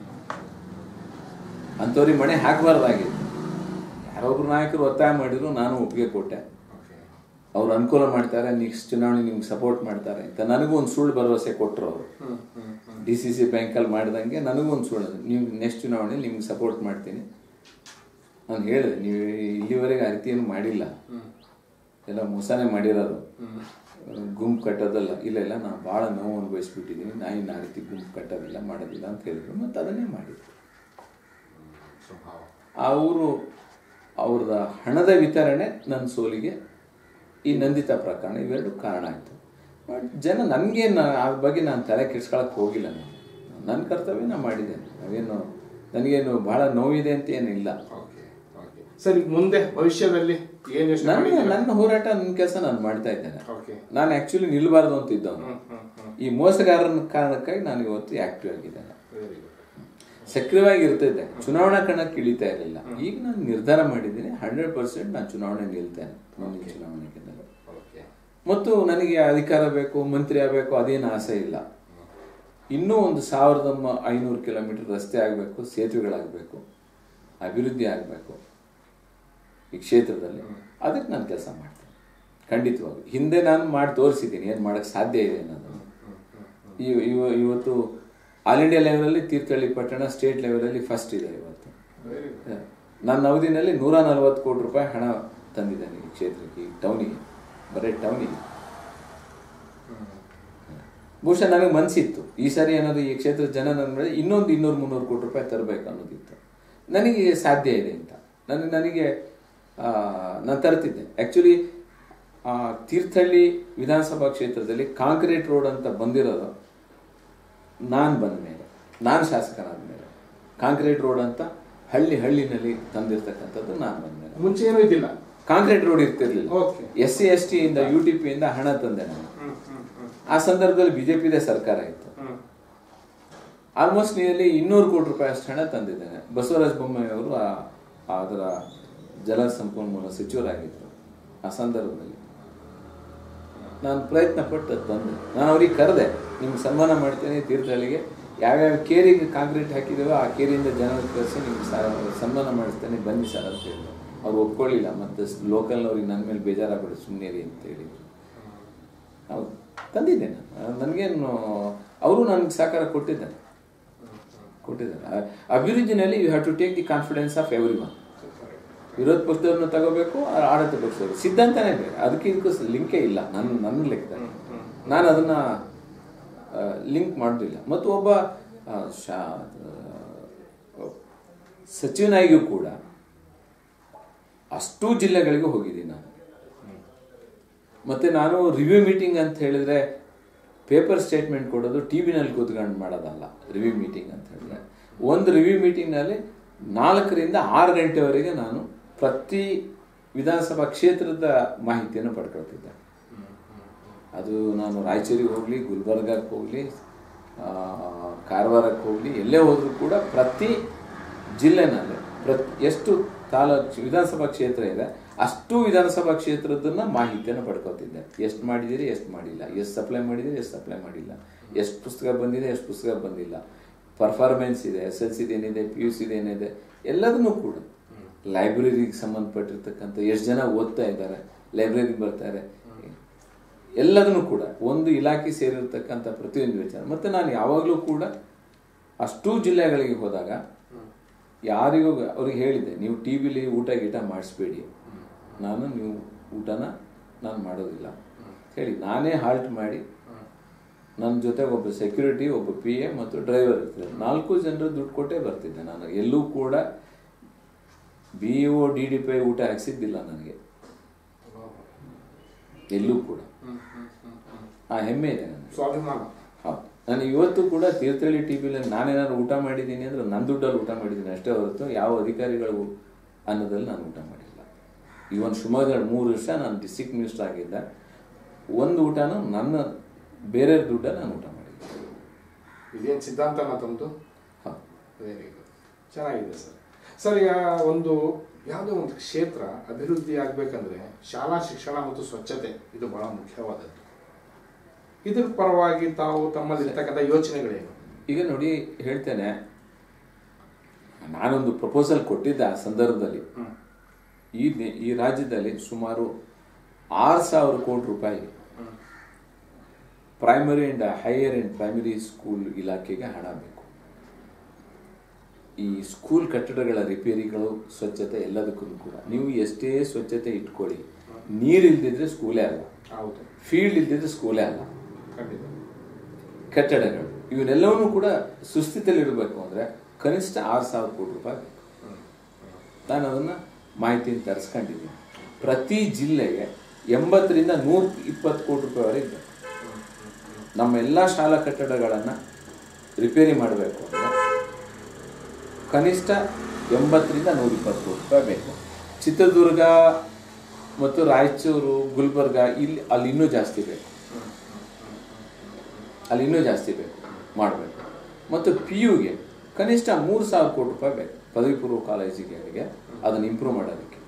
ಅಂಥವ್ರಿಗೆ ಮಣೆ ಹಾಕಬಾರ್ದಾಗಿತ್ತು ಯಾರೊಬ್ರು ನಾಯಕರು ಒತ್ತಾಯ ಮಾಡಿದ್ರು ನಾನು ಒಪ್ಪಿಗೆ ಕೊಟ್ಟೆ ಓಕೆ ಅವ್ರು ಅನುಕೂಲ ಮಾಡ್ತಾರೆ ನೆಕ್ಸ್ಟ್ ಚುನಾವಣೆ ನಿಮ್ಗೆ ಸಪೋರ್ಟ್ ಮಾಡ್ತಾರೆ ಅಂತ ನನಗೂ ಒಂದು ಸುಳ್ಳು ಭರವಸೆ ಕೊಟ್ಟರು ಅವರು hmm hmm hmm D C C ಬ್ಯಾಂಕಲ್ಲಿ ಮಾಡಿದಂಗೆ ನನಗೂ ಒಂದು ಸುಳ್ಳು ನೀವು ನೆಕ್ಸ್ಟ್ ಚುನಾವಣೆ ನಿಮ್ಗೆ ಸಪೋರ್ಟ್ ಮಾಡ್ತೀನಿ ನಾನು ಹೇಳಿದೆ ನೀವು ಇಲ್ಲಿವರೆಗೆ ಆ ರೀತಿ ಏನು ಮಾಡಿಲ್ಲ ಎಲ್ಲ ಮೋಸನೇ ಮಾಡಿರೋದು ಗುಂಪು ಕಟ್ಟೋದಲ್ಲ ಇಲ್ಲ ಇಲ್ಲ ನಾನು ಭಾಳ ನೋವು ಅನುಭವಿಸ್ಬಿಟ್ಟಿದ್ದೀನಿ ನಾ ಇನ್ನು ಆ ರೀತಿ ಗುಂಪು ಕಟ್ಟೋದಿಲ್ಲ ಮಾಡೋದಿಲ್ಲ ಅಂತ ಹೇಳಿದ್ರು ಮತ್ತು ಅದನ್ನೇ ಮಾಡಿದ್ರು ಸ್ವಭಾವ ಅವರು ಅವ್ರದ ಹಣದ ವಿತರಣೆ ನನ್ನ ಸೋಲಿಗೆ ಈ ನಂದಿತ ಪ್ರಕರಣ ಇವೆರಡು ಕಾರಣ ಆಯಿತು ಬಟ್ ಜನ ನನಗೇನು ಆ ಬಗ್ಗೆ ನಾನು ತಲೆ ಕೆಡ್ಸ್ಕೊಳಕ್ಕೆ ಹೋಗಿಲ್ಲ ನಾನು ನನ್ನ ಕರ್ತವ್ಯ ನಾನು ಮಾಡಿದ್ದೇನೆ ನಾವೇನು ನನಗೇನು ಭಾಳ ನೋವಿದೆ ಅಂತ ಏನಿಲ್ಲ ಓಕೆ ಓಕೆ ಸರ್ ಈಗ ಮುಂದೆ ಭವಿಷ್ಯದಲ್ಲಿ ಏನು ಯೋಚನೆ ನನ್ನ ಮಾಡಿದ್ದೀರಾ? ನನ್ನ ಹೋರಾಟ ನನ್ನ ಕೆಲಸ ನಾನು ಮಾಡ್ತಾ ಇದ್ದೇನೆ ಓಕೆ ನಾನು ಆ್ಯಕ್ಚುಲಿ ನಿಲ್ಲಬಾರ್ದು ಅಂತ ಇದ್ದವನು ಹ್ಮ್ ಹ್ಮ್ ಹ್ಮ್ ಈ ಮೋಸಗಾರನ ಕಾರಣಕ್ಕಾಗಿ ನಾನು ಇವತ್ತು ಆಕ್ಟಿವ್ ಆಗಿದ್ದೇನೆ ವೆರಿ ಗುಡ್ ಸಕ್ರಿಯವಾಗಿ ಇರ್ತಿದ್ದೆ ಚುನಾವಣಾ ಕಣಕ್ಕೆ ಇಳಿತಾ ಇರಲಿಲ್ಲ ಈಗ ನಾನು ನಿರ್ಧಾರ ಮಾಡಿದ್ದೀನಿ ಹಂಡ್ರೆಡ್ ಪರ್ಸೆಂಟ್ ನಾನು ಚುನಾವಣೆ ನಿಲ್ತೇನೆ ಮುಂದಿನ ಚುನಾವಣೆಗೆ ಓಕೆ ಮತ್ತು ನನಗೆ ಅಧಿಕಾರ ಬೇಕು ಮಂತ್ರಿ ಆಗಬೇಕು ಅದೇನು ಆಸೆ ಇಲ್ಲ ಇನ್ನೂ ಒಂದು ಸಾವಿರದ ಮ- ಐನೂರು ಕಿಲೋಮೀಟರ್ ರಸ್ತೆ ಆಗಬೇಕು ಸೇತುವೆಗಳಾಗಬೇಕು ಅಭಿವೃದ್ಧಿ ಆಗಬೇಕು ಈ ಕ್ಷೇತ್ರದಲ್ಲಿ ಅದಕ್ಕೆ ನಾನು ಕೆಲಸ ಮಾಡ್ತೇನೆ ಖಂಡಿತವಾಗಿ ಹಿಂದೆ ನಾನು ಮಾಡಿ ತೋರಿಸಿದ್ದೀನಿ ಏನು ಮಾಡೋಕ್ಕೆ ಸಾಧ್ಯ ಇದೆ ಅನ್ನೋದನ್ನು ಇವ- ಇವ- ಇವತ್ತು ಆಲ್ ಇಂಡಿಯಾ ಲೆವೆಲಲ್ಲಿ ತೀರ್ಥಹಳ್ಳಿ ಪಟ್ಟಣ ಸ್ಟೇಟ್ ಲೆವೆಲಲ್ಲಿ ಫಸ್ಟ್ ಇದೆ ಇವತ್ತು ವೆರಿ ಗುಡ್ ನನ್ನ ಅವಧಿನಲ್ಲಿ ನೂರ ನಲವತ್ತು ಕೋಟಿ ರೂಪಾಯಿ ಹಣ ತಂದಿದ್ದೇನೆ ಈ ಕ್ಷೇತ್ರಕ್ಕೆ ಈ ಟೌನಿಗೆ ಬರೀ ಟೌನಿಗೆ ಬಹುಶಃ ನನಗೆ ಮನಸ್ಸಿತ್ತು ಈ ಸಾರಿ ಏನಾದ್ರು ಈ ಕ್ಷೇತ್ರದ ಜನ ನನ್ನ ಮೇಲೆ ಇನ್ನೊಂದು ಇನ್ನೂರು ಮುನ್ನೂರು ಕೋಟಿ ರೂಪಾಯಿ ತರಬೇಕು ಅನ್ನೋದಿತ್ತು ನನಗೆ ಸಾಧ್ಯ ಇದೆ ಅಂತ ನನಗೆ ನನಗೆ ಆ, ನಾನು ತರ್ತಿದ್ದೆ ಆ್ಯಕ್ಚುಲಿ ತೀರ್ಥಹಳ್ಳಿ ವಿಧಾನಸಭಾ ಕ್ಷೇತ್ರದಲ್ಲಿ ಕಾಂಕ್ರೀಟ್ ರೋಡ್ ಅಂತ ಬಂದಿರೋದು ನಾನು ಬಂದ ಮೇಲೆ ನಾನು ಶಾಸಕನಾದ ಮೇಲೆ ಕಾಂಕ್ರೀಟ್ ರೋಡ್ ಅಂತ ಹಳ್ಳಿ ಹಳ್ಳಿನಲ್ಲಿ ತಂದಿರ್ತಕ್ಕಂಥದ್ದು ನಾನು ಬಂದ ಮೇಲೆ ಮುಂಚೆ ಏನೂ ಇದ್ದಿಲ್ಲ ಕಾಂಕ್ರೀಟ್ ರೋಡ್ ಇರ್ತಿರ್ಲಿಲ್ಲ okay S C S T ಇಂದ ಯು ಟಿ ಪಿ ಇಂದ ಹಣ ತಂದೆ ನಾನು ಹ್ಮ್ ಹ್ಮ್ ಹ್ಮ್ ಆ ಸಂದರ್ಭದಲ್ಲಿ ಬಿಜೆಪಿದೇ ಸರ್ಕಾರ ಇತ್ತು ಹ್ಮ್ ಆಲ್ಮೋಸ್ಟ್ ನಿಯರ್ಲಿ ಇನ್ನೂರು ಕೋಟಿ ರೂಪಾಯಿ ಅಷ್ಟು ಹಣ ತಂದಿದ್ದೇನೆ ಬಸವರಾಜ ಬೊಮ್ಮಾಯಿ ಅವರು ಆ- ಅದರ ಜಲ ಸಂಪನ್ಮೂಲ ಸಚಿವರಾಗಿದ್ದರು ಆ ಸಂದರ್ಭದಲ್ಲಿ ನಾನು ಪ್ರಯತ್ನ ಪಟ್ಟು ಅದು ಬಂದೆ ನಾನು ಅವ್ರಿಗೆ ಕರೆದೆ ನಿಮ್ಗೆ ಸನ್ಮಾನ ಮಾಡ್ತೇನೆ ತೀರ್ಥಹಳ್ಳಿಗೆ ಯಾವ್ಯಾವ ಕೇರಿಗೆ ಕಾಂಕ್ರೀಟ್ ಹಾಕಿದ್ದೇವೋ ಆ ಕೇರಿಯಿಂದ ಜನ ಕರೆಸಿ ನಿಮ್ಗೆ ಸ- ಸನ್ಮಾನ ಮಾಡಿಸ್ತೇನೆ ಬನ್ನಿ ಸರ್ ಅಂತ ಹೇಳಿದ್ರು ಅವ್ರು ಒಪ್ಕೊಳ್ಳಿಲ್ಲ ಮತ್ತು ಲೋಕಲ್ನವ್ರಿಗೆ ನನ್ನ ಮೇಲೆ ಬೇಜಾರಾಗ್ಬಿಡು ಸುಮ್ಮನೆ ರೀ ಅಂತ ಹೇಳಿದ್ರು ಹೌದು ತಂದಿದ್ದೆ ನಾನು ನನಗೇನು ಅವರು ನನಗೆ ಸಹಕಾರ ಕೊಟ್ಟಿದ್ದಾರೆ ಕೊಟ್ಟಿದ್ದಾರೆ ಆ- ಅಭಿವೃದ್ಧಿನಲ್ಲಿ you have to take the confidence of everyone ವಿರೋಧ ಪಕ್ಷದವ್ರನ್ನ ತಗೋಬೇಕು ಆ- ಆಡಳಿತ ಪಕ್ಷದವರು ಸಿದ್ಧಾಂತನೇ ಬೇರೆ ಅದಕ್ಕೆ ಇದಕ್ಕೂ ಲಿಂಕೇ ಇಲ್ಲ ನನ್ನ ನನ್ನ ಲೆಕ್ಕದಲ್ಲಿ ನಾನು ಅದನ್ನ ಲಿಂಕ್ ಮಾಡೋದಿಲ್ಲ ಮತ್ತು ಒಬ್ಬ ಆ, ಶಾ ಆ, ಸಚಿವನಾಗಿಯೂ ಕೂಡ ಅಷ್ಟೂ ಜಿಲ್ಲೆಗಳಿಗೆ ಹೋಗಿದ್ದೀನಿ ನಾನು ಮತ್ತೆ ನಾನು ರಿವ್ಯೂ ಮೀಟಿಂಗ್ ಅಂತ ಹೇಳಿದ್ರೆ ಪೇಪರ್ ಸ್ಟೇಟ್ಮೆಂಟ್ ಕೊಡೋದು ಟಿ ವಿನಲ್ಲಿ ಕೂತ್ಕೊಂಡು ಮಾಡೋದಲ್ಲ ರಿವ್ಯೂ ಮೀಟಿಂಗ್ ಅಂತ ಹೇಳಿದ್ರೆ ಒಂದು ರಿವ್ಯೂ ಮೀಟಿಂಗ್ನಲ್ಲಿ ನಾಲ್ಕರಿಂದ ಆರು ಗಂಟೆವರೆಗೆ ನಾನು ಪ್ರತಿ ವಿಧಾನಸಭಾ ಕ್ಷೇತ್ರದ ಮಾಹಿತಿಯನ್ನು ಪಡ್ಕೊಳ್ತಿದ್ದೆ ಅದು ನಾನು ರಾಯಚೂರಿಗೆ ಹೋಗಲಿ ಗುಲ್ಬರ್ಗಕ್ಕೆ ಹೋಗಲಿ ಕಾರವಾರಕ್ಕೆ ಹೋಗಲಿ ಎಲ್ಲೇ ಹೋದರೂ ಕೂಡ ಪ್ರತಿ ಜಿಲ್ಲೆನಲ್ಲಿ ಪ್ರತಿ ಎಷ್ಟು ತಾಲೂಕು ವಿಧಾನಸಭಾ ಕ್ಷೇತ್ರ ಇದೆ ಅಷ್ಟು ವಿಧಾನಸಭಾ ಕ್ಷೇತ್ರದನ್ನ ಮಾಹಿತಿಯನ್ನು ಪಡ್ಕೊತಿದ್ದೆ ಎಷ್ಟು ಮಾಡಿದ್ದೀರಿ ಎಷ್ಟು ಮಾಡಿಲ್ಲ ಎಷ್ಟು ಸಪ್ಲೈ ಮಾಡಿದ್ದೀರಿ ಎಷ್ಟು ಸಪ್ಲೈ ಮಾಡಿಲ್ಲ ಎಷ್ಟು ಪುಸ್ತಕ ಬಂದಿದೆ ಎಷ್ಟು ಪುಸ್ತಕ ಬಂದಿಲ್ಲ ಪರ್ಫಾರ್ಮೆನ್ಸ್ ಇದೆ ಎಸ್ ಎಲ್ ಸಿದು ಏನಿದೆ ಪಿ ಯು ಸಿದು ಏನಿದೆ ಎಲ್ಲದನ್ನೂ ಕೂಡ ಲೈಬ್ರರಿಗೆ ಸಂಬಂಧಪಟ್ಟಿರ್ತಕ್ಕಂಥ ಎಷ್ಟು ಜನ ಓದ್ತಾ ಇದ್ದಾರೆ ಲೈಬ್ರರಿಗೆ ಬರ್ತಾರೆ ಎಲ್ಲದನ್ನು ಕೂಡ ಒಂದು ಇಲಾಖೆ ಸೇರಿರ್ತಕ್ಕಂಥ ಪ್ರತಿಯೊಂದು ವಿಚಾರ ಮತ್ತು ನಾನು ಯಾವಾಗಲೂ ಕೂಡ ಅಷ್ಟೂ ಜಿಲ್ಲೆಗಳಿಗೆ ಹೋದಾಗ ಯಾರಿಗೂ ಅವ್ರಿಗೆ ಹೇಳಿದ್ದೆ ನೀವು ಟಿ ವಿಲಿ ಊಟ ಗೀಟ ಮಾಡಿಸ್ಬೇಡಿ ನಾನು ನೀವು ಊಟನ ನಾನು ಮಾಡೋದಿಲ್ಲ ಹೇಳಿ ನಾನೇ ಹಾಲ್ಟ್ ಮಾಡಿ ನನ್ನ ಜೊತೆ ಒಬ್ಬ ಸೆಕ್ಯೂರಿಟಿ ಒಬ್ಬ ಪಿ ಎ ಮತ್ತು ಡ್ರೈವರ್ ಇರ್ತಾರೆ ನಾಲ್ಕು ಜನರು ದುಡ್ಡು ಕೊಟ್ಟೇ ಬರ್ತಿದ್ದೆ ನಾನು ಎಲ್ಲೂ ಕೂಡ B O D D P I ಊಟ ಹಾಕ್ಸಿದ್ದಿಲ್ಲ ನನಗೆ ಎಲ್ಲೂ ಕೂಡ ಆ ಹೆಮ್ಮೆ ಇದೆ ನನಗೆ ಸ್ವಾಭಿಮಾನ ಹೌದು ನಾನು ಇವತ್ತು ಕೂಡ ತೀರ್ಥಹಳ್ಳಿ ಟಿ ವಿಲಿ ನಾನೇನಾದ್ರು ಊಟ ಮಾಡಿದ್ದೀನಿ ಅಂದ್ರೆ ನನ್ನ ದುಡ್ಡಲ್ಲಿ ಊಟ ಮಾಡಿದ್ದೀನಿ ಅಷ್ಟೇ ಹೊರತು ಯಾವ ಅಧಿಕಾರಿಗಳು ಅನ್ನೋದಲ್ಲಿ ನಾನು ಊಟ ಮಾಡಿಲ್ಲ ಇವನ್ ಶಿವಮೊಗ್ಗದಲ್ಲಿ ಮೂರು ವರ್ಷ ನಾನು ಡಿಸ್ಟ್ರಿಕ್ಟ್ ಮಿನಿಸ್ಟರ್ ಆಗಿದ್ದೆ ಒಂದು ಊಟನೂ ನನ್ನ ಬೇರೆ ದುಡ್ಡಲ್ಲಿ ನಾನು ಊಟ ಮಾಡಿಲ್ಲ ಇದೇನು ಸಿದ್ಧಾಂತನ ತಮ್ಮದು ಹೌದು ವೆರಿ ಗುಡ್ ಚೆನ್ನಾಗಿದೆ ಸರ್ ಸರ್ ಈಗ ಒಂದು ಯಾವುದೇ ಒಂದು ಕ್ಷೇತ್ರ ಅಭಿವೃದ್ಧಿ ಆಗ್ಬೇಕಂದ್ರೆ ಶಾಲಾ ಶಿಕ್ಷಣ ಮತ್ತು ಸ್ವಚ್ಛತೆ ಇದು ಬಹಳ ಮುಖ್ಯವಾದದ್ದು ಇದ್ರ ಪರವಾಗಿ ತಾವು ತಮ್ಮಲ್ಲಿರ್ತಕ್ಕಂಥ ಯೋಚನೆಗಳೇನು ಈಗ ನೋಡಿ ಹೇಳ್ತೇನೆ ನಾನೊಂದು ಪ್ರಪೋಸಲ್ ಕೊಟ್ಟಿದ್ದೆ ಆ ಸಂದರ್ಭದಲ್ಲಿ ಹ್ಮ್. ಈ ದೇ- ಈ ರಾಜ್ಯದಲ್ಲಿ ಸುಮಾರು ಆರು ಸಾವಿರ ಕೋಟಿ ರೂಪಾಯಿ primary and higher and primary school ಇಲಾಖೆಗೆ ಹಣ ಬೇಕು ಈ ಸ್ಕೂಲ್ ಕಟ್ಟಡಗಳ ರಿಪೇರಿಗಳು ಸ್ವಚ್ಛತೆ ಎಲ್ಲದಕ್ಕೂ ಕೂಡ ನೀವು ಎಷ್ಟೇ ಸ್ವಚ್ಛತೆ ಇಟ್ಕೊಳ್ಳಿ ನೀರು ಇಲ್ದಿದ್ರೆ ಸ್ಕೂಲೇ ಅಲ್ಲ ಹೌದು ಫೀಲ್ಡ್ ಇಲ್ದಿದ್ರೆ ಸ್ಕೂಲೇ ಅಲ್ಲ ಖಂಡಿತ ಕಟ್ಟಡಗಳು ಇವನ್ನೆಲ್ಲವನ್ನೂ ಕೂಡ ಸುಸ್ಥಿತಿಯಲ್ಲಿಡಬೇಕು ಅಂದರೆ ಕನಿಷ್ಠ ಆರು ಸಾವಿರ ಕೋಟಿ ರೂಪಾಯಿ ಬೇಕು ನಾನು ಅದನ್ನು ಮಾಹಿತಿಯನ್ನು ತರಿಸ್ಕೊಂಡಿದ್ದೀನಿ ಪ್ರತಿ ಜಿಲ್ಲೆಗೆ ಎಂಬತ್ತರಿಂದ ನೂರ ಇಪ್ಪತ್ತು ಕೋಟಿ ರೂಪಾಯಿವರೆಗೆ ಬೇಕು ನಮ್ಮ ಎಲ್ಲ ಶಾಲಾ ಕಟ್ಟಡಗಳನ್ನು ರಿಪೇರಿ ಮಾಡಬೇಕು ಅಂದರೆ ಕನಿಷ್ಠ ಎಂಬತ್ತರಿಂದ ನೂರ ಇಪ್ಪತ್ತು ಕೋಟಿ ರೂಪಾಯಿ ಬೇಕು ಚಿತ್ರದುರ್ಗ ಮತ್ತು ರಾಯಚೂರು ಗುಲ್ಬರ್ಗ ಇಲ್ಲಿ ಅಲ್ಲಿ ಇನ್ನೂ ಜಾಸ್ತಿ ಬೇಕು ಅಲ್ಲಿ ಇನ್ನೂ ಜಾಸ್ತಿ ಬೇಕು ಮಾಡಬೇಕು ಮತ್ತು ಪಿ ಯುಗೆ ಕನಿಷ್ಠ ಮೂರು ಸಾವಿರ ಕೋಟಿ ರೂಪಾಯಿ ಬೇಕು ಪದವಿ ಪೂರ್ವ ಕಾಲೇಜಿಗೆ ಅದನ್ನು ಇಂಪ್ರೂವ್ ಮಾಡೋದಕ್ಕೆ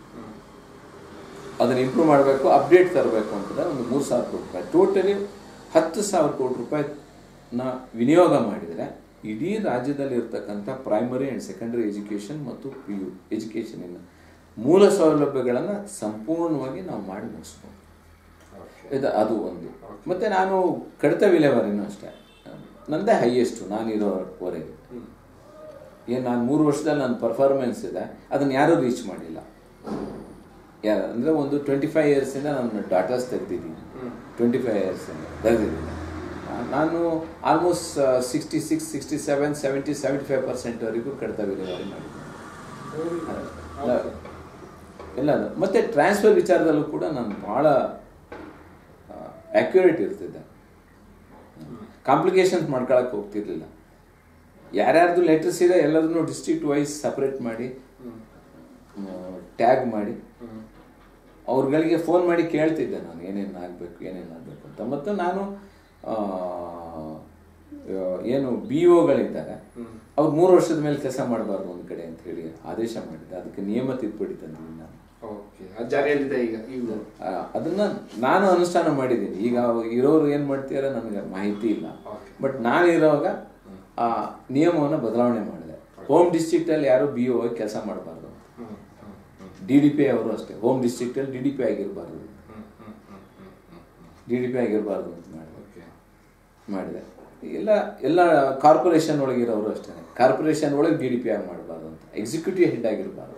ಅದನ್ನು ಇಂಪ್ರೂವ್ ಮಾಡಬೇಕು ಅಪ್ಡೇಟ್ ತರಬೇಕು ಅಂತಂದರೆ ಒಂದು ಮೂರು ಸಾವಿರ ಕೋಟಿ ರೂಪಾಯಿ ಟೋಟಲಿ ಹತ್ತು ಸಾವಿರ ಕೋಟಿ ರೂಪಾಯಿನ ವಿನಿಯೋಗ ಮಾಡಿದರೆ ಇಡೀ ರಾಜ್ಯದಲ್ಲಿ ಇರ್ತಕ್ಕಂಥ ಪ್ರೈಮರಿ ಆ್ಯಂಡ್ ಸೆಕೆಂಡರಿ ಎಜುಕೇಷನ್ ಮತ್ತು ಪಿ ಯು ಎಜುಕೇಷನಿನ ಮೂಲ ಸೌಲಭ್ಯಗಳನ್ನು ಸಂಪೂರ್ಣವಾಗಿ ನಾವು ಮಾಡಿ ಮುಗಿಸ್ಬೋದು ಇದು ಅದು ಒಂದು ಮತ್ತು ನಾನು ಕಡಿತ ವಿಲೇವಾರಿನೂ ಅಷ್ಟೇ ನಂದೇ ಹೈಯೆಸ್ಟು ನಾನಿರೋವರೆಗೆ ಏನು ನಾನು ಮೂರು ವರ್ಷದಲ್ಲಿ ನನ್ನ ಪರ್ಫಾರ್ಮೆನ್ಸ್ ಇದೆ ಅದನ್ನು ಯಾರೂ ರೀಚ್ ಮಾಡಿಲ್ಲ ಯಾರು ಅಂದರೆ ಒಂದು ಟ್ವೆಂಟಿ ಫೈವ್ ಇಯರ್ಸಿಂದ ನಾನು ಡಾಟಾಸ್ ತೆಗೆದಿದ್ದೀನಿ ಟ್ವೆಂಟಿ ಫೈವ್ ಇಯರ್ಸಿಂದ ತೆಗೆದಿದ್ದೀನಿ ನಾನು almost sixty six sixty seven seventy seventy five ಪರ್ಸೆಂಟ್ವರೆಗೂ ಕಡಿತ ವಿಲೇವಾರಿ ಮಾಡಿದ್ದೀನಿ ಎಲ್ಲ ಎಲ್ಲ ಅದು. ಮತ್ತೆ ಟ್ರಾನ್ಸ್ಫರ್ ವಿಚಾರದಲ್ಲೂ ಕೂಡ ನಾನು ಭಾಳ ಆ್ಯಕ್ಯುರೇಟ್ ಇರ್ತಿದ್ದೆ ಕಾಂಪ್ಲಿಕೇಶನ್ಸ್ ಮಾಡ್ಕೊಳಕ್ಕೆ ಹೋಗ್ತಿರ್ಲಿಲ್ಲ ಯಾರ್ಯಾರ್ದು ಲೆಟರ್ಸ್ ಇದೆ ಎಲ್ಲದನ್ನು ಡಿಸ್ಟ್ರಿಕ್ಟ್ ವೈಸ್ ಸಪ್ರೇಟ್ ಮಾಡಿ ಟ್ಯಾಗ್ ಮಾಡಿ ಅವ್ರುಗಳಿಗೆ ಫೋನ್ ಮಾಡಿ ಕೇಳ್ತಿದ್ದೆ ನಾನು ಏನೇನು ಆಗಬೇಕು ಏನೇನು ಆಗಬೇಕು ಅಂತ ಮತ್ತು ನಾನು ಆ, ಆ, ಏನು ಬಿ ಒಗಳಿದ್ದಾರೆ ಅವ್ರು ಮೂರು ವರ್ಷದ ಮೇಲೆ ಕೆಲಸ ಮಾಡಬಾರ್ದು ಒಂದು ಕಡೆ ಅಂತ ಹೇಳಿ ಆದೇಶ ಮಾಡಿದ್ದೆ ಅದಕ್ಕೆ ನಿಯಮ ತಿದ್ದುಪಡಿ ತಂದಿದ್ದೀನಿ ನಾನು ಓಕೆ ಅದು ಜಾರಿಯಲ್ಲಿದೆ ಈಗ ಈಗ ಆ, ಅದನ್ನ ನಾನು ಅನುಷ್ಠಾನ ಮಾಡಿದ್ದೀನಿ ಈಗ ಇರೋರು ಏನ್ ಮಾಡ್ತೀರ ನನಗೆ ಮಾಹಿತಿ ಇಲ್ಲ Okay. ಬಟ್ ನಾನು ಇರೋವಾಗ ಆ ನಿಯಮವನ್ನು ಬದಲಾವಣೆ ಮಾಡಿದೆ ಹೋಮ್ ಡಿಸ್ಟ್ರಿಕ್ಟ್ ಅಲ್ಲಿ ಯಾರು ಬಿ ಒ ಕೆಲಸ ಮಾಡಬಾರ್ದು hmm hmm hmm D D P ಅವರು ಅಷ್ಟೇ ಹೋಮ್ ಡಿಸ್ಟ್ರಿಕ್ಟ್ ಅಲ್ಲಿ ಡಿ ಡಿ ಪಿ ಆಗಿರಬಾರ್ದು hmm hmm hmm hmm hmm D D P ಆಗಿರಬಾರ್ದು ಅಂತ ಮಾಡಿದೆ ಓಕೆ ಮಾಡಿದೆ ಎಲ್ಲ ಎಲ್ಲ ಕಾರ್ಪೊರೇಷನ್ ಒಳಗಿರೋರು ಅಷ್ಟೇ ಕಾರ್ಪೊರೇಷನ್ ಒಳಗೆ ಡಿ ಡಿ ಪಿ ಆಗಿ ಮಾಡಬಾರ್ದು ಅಂತ ಎಕ್ಸಿಕ್ಯೂಟಿವ್ ಹೆಡ್ ಆಗಿರಬಾರ್ದು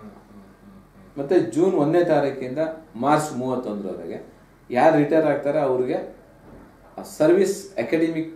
ಮತ್ತೆ ಜೂನ್ ಒಂದನೇ ತಾರೀಕಿಂದ ಮಾರ್ಚ್ ಮೂವತ್ತೊಂದರವರೆಗೆ ಯಾರು ರಿಟೈರ್ ಆಗ್ತಾರೆ ಅವ್ರಿಗೆ service academic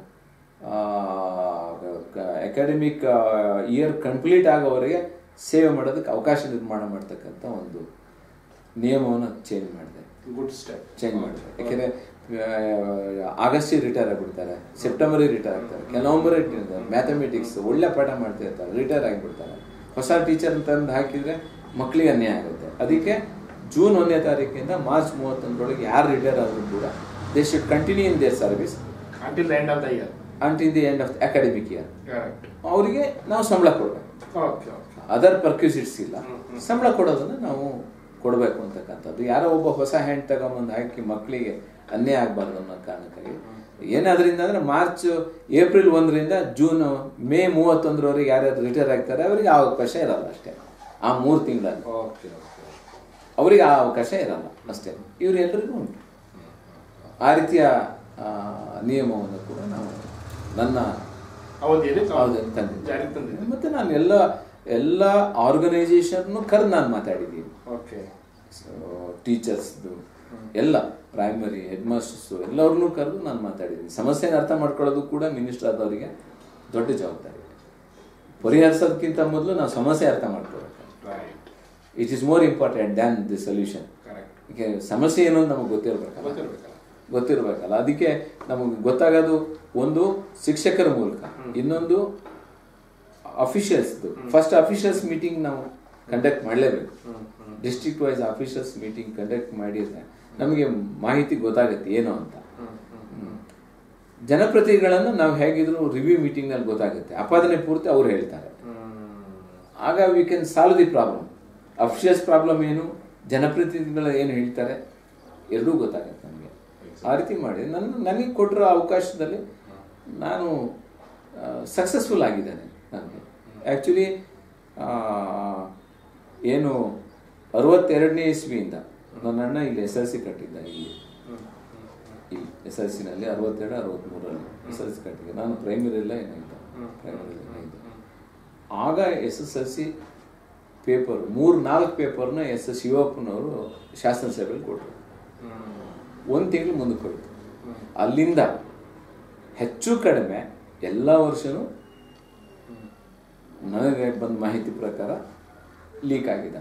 academic year complete ಆಗೋವರೆಗೆ ಸೇವೆ ಮಾಡೋದಕ್ಕೆ ಅವಕಾಶ ನಿರ್ಮಾಣ ಮಾಡ್ತಕ್ಕಂಥ ಒಂದು ನಿಯಮವನ್ನು ಚೇಂಜ್ ಮಾಡಿದೆ ಗುಡ್ ಸ್ಟೆಪ್ ಚೇಂಜ್ ಮಾಡಿದೆ ಯಾಕೆಂದ್ರೆ ಆಗಸ್ಟಿಗೆ ರಿಟೈರ್ ಆಗಿಬಿಡ್ತಾರೆ ಸೆಪ್ಟೆಂಬರಿಗೆ ರಿಟೈರ್ ಆಗ್ತಾರೆ ಕೆಲವೊಬ್ಬರು ಮ್ಯಾಥಮೆಟಿಕ್ಸ್ ಒಳ್ಳೆ ಪಾಠ ಮಾಡ್ತಾ ಇರ್ತಾರೆ ರಿಟೈರ್ ಆಗಿಬಿಡ್ತಾರೆ ಹೊಸ ಟೀಚರ್ ತಂದು ಹಾಕಿದ್ರೆ ಮಕ್ಕಳಿಗೆ ಅನ್ಯಾಯ ಆಗುತ್ತೆ ಅದಕ್ಕೆ ಜೂನ್ ಒಂದನೇ ತಾರೀಕಿಂದ ಮಾರ್ಚ್ ಮೂವತ್ತೊಂದರೊಳಗೆ ಯಾರು ರಿಟೈರ್ ಆದರೂ ಕೂಡ they should continue in their service until the end of the year until the end of academic year correct ಅವರಿಗೆ ನಾವು ಸಂಬಳ ಕೊಡಬೇಕು ಓಕೆ ಓಕೆ ಅದರ್ ಪರ್ಕ್ಯೂಸಿಟ್ಸ್ ಇಲ್ಲ ಹ್ಮ್, ಹ್ಮ್. ಸಂಬಳ ಕೊಡೋದನ್ನ ನಾವು ಕೊಡಬೇಕು ಅಂತಕ್ಕಂಥದ್ದು ಯಾರೋ ಒಬ್ಬ ಹೊಸ ಹ್ಯಾಂಡ್ ತಗೊಂಬಂದು ಹಾಕಿ ಮಕ್ಕಳಿಗೆ ಅನ್ಯಾಯ ಆಗಬಾರ್ದು ಅನ್ನೋ ಕಾರಣಕ್ಕಾಗಿ ಏನಾದ್ರಿಂದ ಅಂದ್ರೆ ಮಾರ್ಚ್ ಏಪ್ರಿಲ್ ಒಂದರಿಂದ ಜೂನ್ ಮೇ ಮೂವತ್ತೊಂದರವರೆಗೆ ಯಾರ್ಯಾರು ರಿಟೈರ್ ಆಗ್ತಾರೆ ಅವರಿಗೆ ಆ ಅವಕಾಶ ಇರಲ್ಲ ಅಷ್ಟೇ ಆ ಮೂರು ತಿಂಗಳಲ್ಲಿ ಓಕೆ ಓಕೆ ಅವರಿಗೆ ಆ ಅವಕಾಶ ಇರಲ್ಲ ಅಷ್ಟೇ ಇವ್ರು ಎಲ್ರಿಗೂ ಉಂಟು ಆ ರೀತಿಯ ಆ, ನಿಯಮವನ್ನು ಕೂಡ ನಾವು ನನ್ನ ಅವಧಿಯಲ್ಲಿ ತಾವು ಅವಧಿಯಲ್ಲಿ ತಂದಿದ್ದೆ. ಜಾರಿಗೆ ತಂದಿದೆ ಮತ್ತೆ ನಾನು ಎಲ್ಲ ಎಲ್ಲ ಆರ್ಗನೈಸೇಷನ್ ಕರೆದು ನಾನು ಮಾತಾಡಿದ್ದೀನಿ ಓಕೆ ಟೀಚರ್ಸ್ದು ಎಲ್ಲ ಪ್ರೈಮರಿ ಹೆಡ್ ಮಾಸ್ಟರ್ಸು ಎಲ್ಲವ್ರನ್ನೂ ಕರೆದು ನಾನು ಮಾತಾಡಿದ್ದೀನಿ ಸಮಸ್ಯೆನ ಅರ್ಥ ಮಾಡ್ಕೊಳ್ಳೋದು ಕೂಡ ಮಿನಿಸ್ಟರ್ ಆದವರಿಗೆ ದೊಡ್ಡ ಜವಾಬ್ದಾರಿ ಪರಿಹರಿಸೋದಕ್ಕಿಂತ ಮೊದಲು ನಾವು ಸಮಸ್ಯೆ ಅರ್ಥ ಮಾಡ್ಕೋಬೇಕು right it is more important than the solution correct ಈಗ ಸಮಸ್ಯೆ ಏನು ಅಂತ ನಮಗೆ ಗೊತ್ತಿರಬೇಕಲ್ಲ ಗೊತ್ತಿರ್ಬೇಕಲ್ಲ ಗೊತ್ತಿರಬೇಕಲ್ಲ ಅದಕ್ಕೆ ನಮಗೆ ಗೊತ್ತಾಗೋದು ಒಂದು ಶಿಕ್ಷಕರ ಮೂಲಕ ಇನ್ನೊಂದು ಅಫಿಷಿಯಲ್ಸ್ದು ಫಸ್ಟ್ ಅಫಿಷಿಯಲ್ಸ್ ಮೀಟಿಂಗ್ ನಾವು ಕಂಡಕ್ಟ್ ಮಾಡಲೇಬೇಕು district wise officials meeting conduct ಮಾಡಿದ್ರೆ ನಮಗೆ ಮಾಹಿತಿ ಗೊತ್ತಾಗುತ್ತೆ ಏನು ಅಂತ ಹ್ಮ್. ಜನಪ್ರತಿನಿಧಿಗಳನ್ನು ನಾವು ಹೇಗಿದ್ರು ರಿವ್ಯೂ ಮೀಟಿಂಗ್ನಲ್ಲಿ ಗೊತ್ತಾಗುತ್ತೆ ಅಪಾದನೆ ಪೂರ್ತಿ ಅವ್ರು ಹೇಳ್ತಾರೆ ಆಗ we can solve the problem officials problem ಏನು ಜನಪ್ರತಿನಿಧಿಗಳು ಏನು ಹೇಳ್ತಾರೆ ಎರಡೂ ಗೊತ್ತಾಗುತ್ತೆ ನಮಗೆ ಆ ರೀತಿ ಮಾಡಿ ನನ್ನ ನನಗೆ ಕೊಟ್ಟಿರೋ ಅವಕಾಶದಲ್ಲಿ ನಾನು ಸಕ್ಸಸ್ಫುಲ್ ಆಗಿದ್ದೇನೆ ನನಗೆ ಆ್ಯಕ್ಚುಲಿ ಏನು ಅರವತ್ತೆರಡನೇ ಇಸ್ವಿಯಿಂದ ನನ್ನ ಅಣ್ಣ ಇಲ್ಲಿ ಎಸ್ ಎಲ್ ಸಿ ಕಟ್ಟಿದ್ದ ಇಲ್ಲಿ ಇಲ್ಲಿ ಎಸ್ ಎಲ್ ಸಿನಲ್ಲಿ ಅರವತ್ತೆರಡು ಅರವತ್ತ್ಮೂರರಲ್ಲಿ ಎಸ್ ಎಲ್ ಸಿ ಕಟ್ಟಿದ್ದೆ ನಾನು ಪ್ರೈಮರಿ ಎಲ್ಲ ಏನಾಯ್ತು ಪ್ರೈಮರಿ ಏನಾಯ್ತು ಆಗ S S L C paper ಮೂರು ನಾಲ್ಕು ಪೇಪರ್ನ ಎಸ್ ಎಸ್ ಶಿವಪ್ಪನವರು ಶಾಸನಸಭೆಯಲ್ಲಿ ಕೊಟ್ಟರು ಒಂದು ತಿಂಗಳು ಮುಂದಕ್ಕೆ ಹೋಯ್ತು ಅಲ್ಲಿಂದ ಹೆಚ್ಚು ಕಡಿಮೆ ಎಲ್ಲ ವರ್ಷನೂ ನನಗೆ ಬಂದ ಮಾಹಿತಿ ಪ್ರಕಾರ ಲೀಕ್ ಆಗಿದೆ